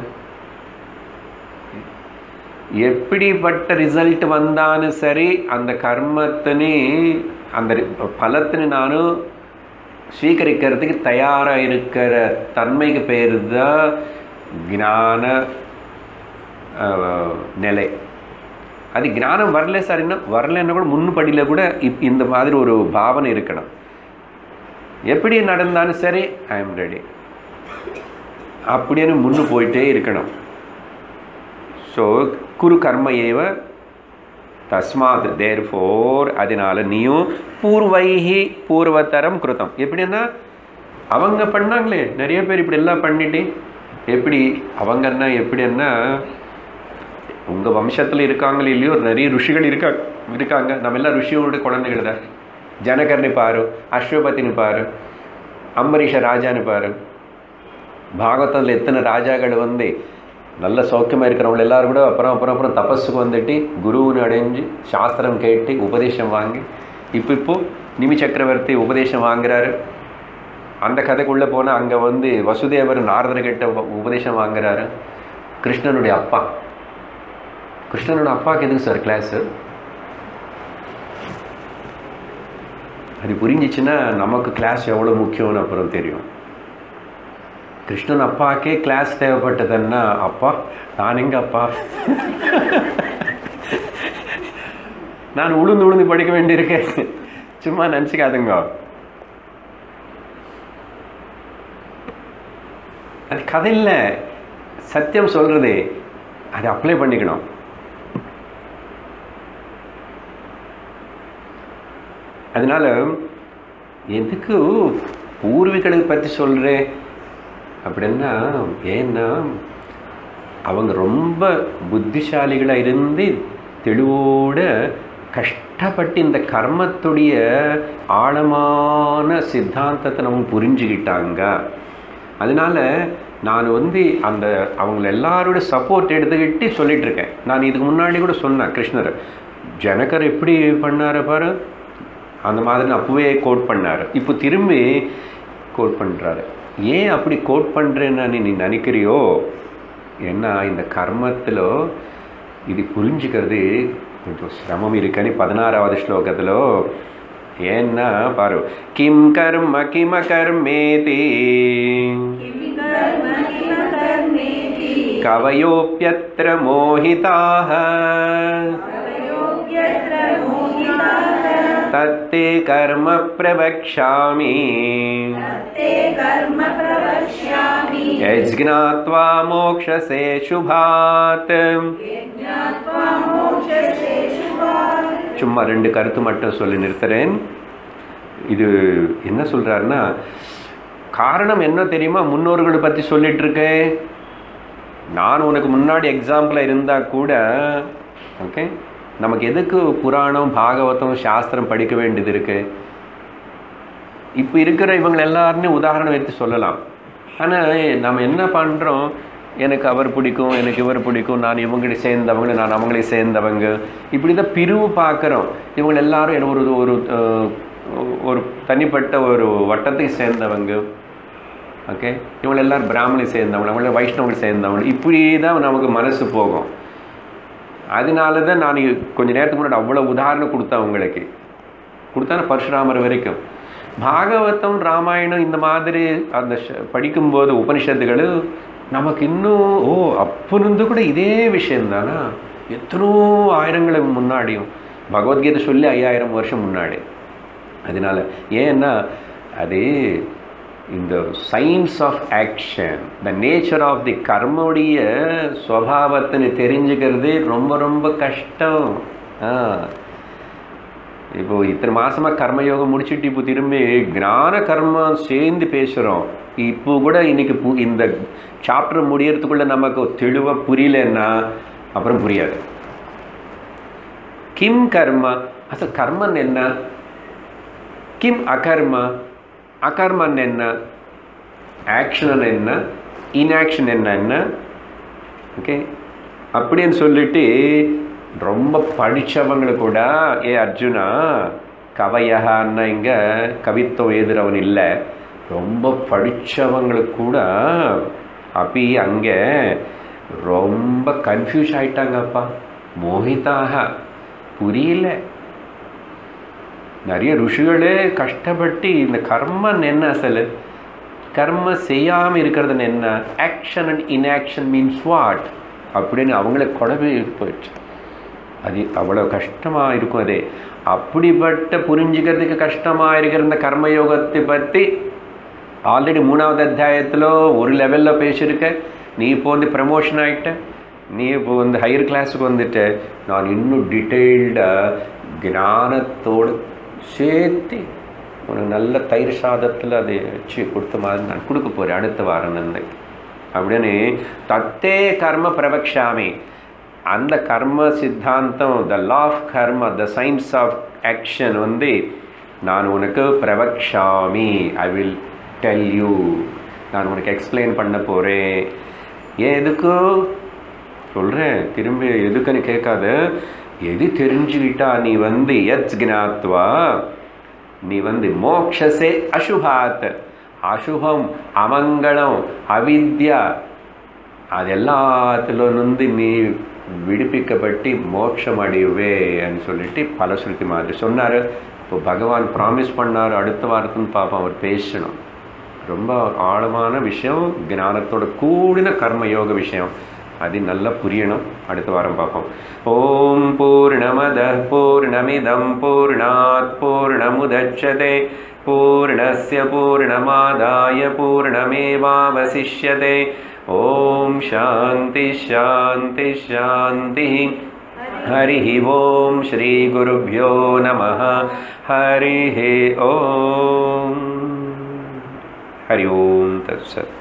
எப்படிப்பட்ட ரிசல்ட் வந்தாலும் சரி அந்த கர்மத்தினே அந்த பலத்தினு நானும் ஸ்வீகரிக்கிறதுக்கு தயாராக இருக்கிற தன்மைக்கு பேர் தான் ஞான நிலை அது ஞானம் வரல சார் இன்னும் வரலன்னா கூட முன்னுப்படியில் கூட இப் இந்த மாதிரி ஒரு பாவனை இருக்கணும் எப்படி நடந்தாலும் சரி ஐ எம் ரெடி அப்படின்னு முன்னு போயிட்டே இருக்கணும் ஸோ குரு கர்ம ஏவ தஸ்மாத் தேர் ஃபோர் அதனால நீயும் பூர்வைஹி பூர்வத்தரம் கிருத்தம் எப்படின்னா அவங்க பண்ணாங்களே நிறைய பேர் இப்படி எல்லாம் பண்ணிட்டு எப்படி அவங்கன்னா எப்படின்னா உங்கள் வம்சத்தில் இருக்காங்களோ இல்லையோ நிறைய ருஷிகள் இருக்கா இருக்காங்க நம்ம எல்லாம் ருஷியோட குழந்தைகள் தான் ஜனகர்னு பாரு அஸ்வபத்தினு பாரு அம்பரீஷ ராஜான்னு பாரு பாகவதத்தில் எத்தனை ராஜாக்கள் வந்து நல்ல சௌக்கியமாக இருக்கிறவங்க எல்லாரும் கூட அப்புறம் அப்புறம் அப்புறம் தபஸுக்கு வந்துட்டு குருவுன்னு அடைஞ்சு சாஸ்திரம் கேட்டு உபதேசம் வாங்கி இப்போ இப்போ நிமி சக்கரவர்த்தி உபதேசம் வாங்குறாரு அந்த கதைக்குள்ளே போனால் அங்கே வந்து வசுதேவர் நாரதர்கிட்ட உபதேசம் வாங்குறாரு கிருஷ்ணனுடைய அப்பா கிருஷ்ணனோட அப்பாவுக்கு எதுக்கு சார் கிளாஸு அது புரிஞ்சிச்சுன்னா நமக்கு கிளாஸ் எவ்வளோ முக்கியம்னு அப்புறம் தெரியும் கிருஷ்ணன் அப்பாக்கே கிளாஸ் தேவைப்பட்டதுன்னா அப்பா நான் எங்க அப்பா நான் உளுந்து உளுந்து படிக்க வேண்டியிருக்கேன் சும்மா நினச்சிக்காதுங்க அது கதை இல்லை சத்தியம் சொல்றது அதை அப்ளை பண்ணிக்கணும் அதனால எதுக்கு பூர்வீகளை பற்றி சொல்கிறேன் அப்படின்னா ஏன்னா அவங்க ரொம்ப புத்திசாலிகளாக இருந்து தெளிவோட கஷ்டப்பட்டு இந்த கர்மத்துடைய ஆழமான சித்தாந்தத்தை நம்ம புரிஞ்சுக்கிட்டாங்க அதனால நான் வந்து அந்த அவங்கள எல்லாரோட சப்போர்ட் எடுத்துக்கிட்டு சொல்லிட்டு இருக்கேன் நான் இதுக்கு முன்னாடி கூட சொன்னேன் கிருஷ்ணர் ஜனகர் எப்படி பண்ணார் பாரு அந்த மாதிரி நான் அப்பவே கோட் பண்ணார் இப்போ திரும்பி கோட் பண்ணுறாரு ஏன் அப்படி கோட் பண்ணுறேன்னு நீ நினைக்கிறியோ ஏன்னா இந்த கர்மத்தில் இது புரிஞ்சுக்கிறது கொஞ்சம் சிரமம் இருக்குன்னு பதினாறாவது ஸ்லோகத்தில் ஏன்னா பாரு கிம் கர்ம கிம கர்மேதி कर्म किम कर्मेति கவயோப்பியத்திர மோகிதாக कवयोऽप्यत्र मोहिताः தத்தே கர்ம பிரவக்ஷாமி ते कर्म प्रवक्ष्यामि यज्ञात्वा मोक्षसे शुभात् ज्ञात्वा मोक्षसे शुभात् சும்மா ரெண்டு கருத்து மட்டும் சொல்லி நிறுத்துறேன் இது என்ன சொல்கிறாருன்னா காரணம் என்ன தெரியுமா முன்னோர்களை பற்றி சொல்லிட்டு இருக்கேன் நான் உனக்கு முன்னாடி எக்ஸாம்பிளாக இருந்தால் கூட ஓகே நமக்கு எதுக்கு புராணம் பாகவதம் சாஸ்திரம் படிக்க வேண்டியது இருக்கு இப்போ இருக்கிற இவங்க எல்லாருமே உதாரணம் எடுத்து சொல்லலாம் ஆனால் நம்ம என்ன பண்ணுறோம் எனக்கு அவர் பிடிக்கும் எனக்கு இவர் பிடிக்கும் நான் இவங்களை சேர்ந்தவங்க நான் அவங்களை சேர்ந்தவங்க இப்படி தான் பிரிவு பார்க்குறோம் இவங்க எல்லாரும் என்ன ஒரு ஒரு அஹ், ஒரு தனிப்பட்ட ஒரு வட்டத்துக்கு சேர்ந்தவங்க ஓகே இவங்க எல்லாரும் பிராமணை சேர்ந்தவங்க அவங்கள வைஷ்ணவங்களை சேர்ந்தவங்க இப்படி தான் நமக்கு மனசு போகும் அதனால தான் நான் கொஞ்ச நேரத்துக்கு முன்னாடி அவ்வளோ உதாரணம் கொடுத்தேன் உங்களுக்கு கொடுத்தான பரசுராமர் வரைக்கும் பாகவதம் ராமாயணம் இந்த மாதிரி அந்த ஷ- படிக்கும்போது உபனிஷத்துகள் நமக்கு இன்னும் ஓ அப்போருந்து கூட இதே விஷயம்தானா எத்தனோ ஆயிரங்களுக்கு முன்னாடியும் பகவத்கீதை சொல்லி ஐயாயிரம் வருஷம் முன்னாடி அதனால ஏன்னா அது இந்த science of action the nature of the கர்மோடைய சுவாவத்தின்னு தெரிஞ்சுக்கிறது ரொம்ப ரொம்ப கஷ்டம் ஆ இப்போ இத்தனை மாசமா கர்மயோகம் முடிச்சுட்டு இப்போ திரும்பி ஞான கர்மம் சேர்ந்து பேசுகிறோம் இப்போ கூட இன்னைக்கு பு இந்த சாப்டர் முடியறதுக்குள்ள நமக்கு தெளிவாக புரியலன்னா அப்புறம் புரியாது கிம் கர்ம அசல் கர்மன் என்ன கிம் அகர்ம அகர்மன் என்ன ஆக்ஷன் என்ன இன்ஆக்ஷன் என்ன என்ன ஓகே அப்படின்னு சொல்லிட்டு ரொம்ப படித்தவங்களை கூட ஏ அர்ஜுனா கவையகான்னா இங்கே கவித்துவம் எழுதுறவன் இல்லை ரொம்ப படித்தவங்களுக்கு கூட அப்படி அங்கே ரொம்ப கன்ஃபியூஸ் ஆயிட்டாங்கப்பா மோகிதாக புரியல நிறைய ருஷிகளே கஷ்டப்பட்டு இந்த கர்மன் என்ன அசல் கர்ம செய்யாமல் இருக்கிறதுன்னு என்ன action and inaction means what அப்படின்னு அவங்கள குழம்பி போயிடுச்சு அது அவ்வளோ கஷ்டமாக இருக்கும் அது அப்படிப்பட்ட புரிஞ்சுக்கிறதுக்கு கஷ்டமாக இருக்கிற இந்த கர்மயோகத்தை பற்றி ஆல்ரெடி மூணாவது அத்தியாயத்தில் ஒரு லெவலில் பேசியிருக்க நீ இப்போ வந்து ப்ரமோஷன் ஆகிட்ட நீ இப்போ வந்து ஹையர் கிளாஸுக்கு வந்துட்ட நான் இன்னும் டீட்டெயில்டாக ஞானத்தோடு சேர்த்து உனக்கு நல்ல தயிர் சாதத்தில் அதை வச்சு கொடுத்த மாதிரி நான் கொடுக்க போகிறேன் அடுத்த வாரம் நன்மை அப்படின்னு தத்தே கர்ம பிரபக்ஷாமி அந்த கர்ம சித்தாந்தம் த லா ஆஃப் கர்ம த சயின்ஸ் ஆஃப் ஆக்ஷன் வந்து நான் உனக்கு பிரபக்ஷாமி ஐ வில் டெல் யூ நான் உனக்கு எக்ஸ்பிளைன் பண்ண போகிறேன் ஏன் எதுக்கு சொல்கிறேன் திரும்பி எதுக்குன்னு கேட்காத எது தெரிஞ்சுக்கிட்டா நீ வந்து எத் ஜ்ஞாத்வா நீ வந்து மோக்ஷசே அசுபாத் அசுபம் அமங்கலம் அவித்யா அது எல்லாத்திலிருந்து நீ விடுவிக்கப்பட்டு மோட்சம் அடையுவேன்னு சொல்லிட்டு பலஸ்ருதி மாதிரி சொன்னார் இப்போ பகவான் ப்ராமிஸ் பண்ணார் அடுத்த வாரத்துன்னு பார்ப்போம் அவர் பேசணும் ரொம்ப ஆழமான விஷயம் ஞானத்தோட கூடின கர்மயோக விஷயம் அது நல்லா புரியணும் அடுத்த வாரம் பார்ப்போம் ஓம் பூர்ணமத பூர்ணமிதம் பூர்ணாத் பூர்ணமுதட்சதே பூர்ணஸ்ய பூர்ணமாதாய பூர்ணமேவாவசிஷ்யதே ஓம் சாந்தி ஷாந்தி ஷாந்தி हरिः ॐ श्रीगुरुभ्यो नमः हरिः ॐ हरि ओं तत्सत्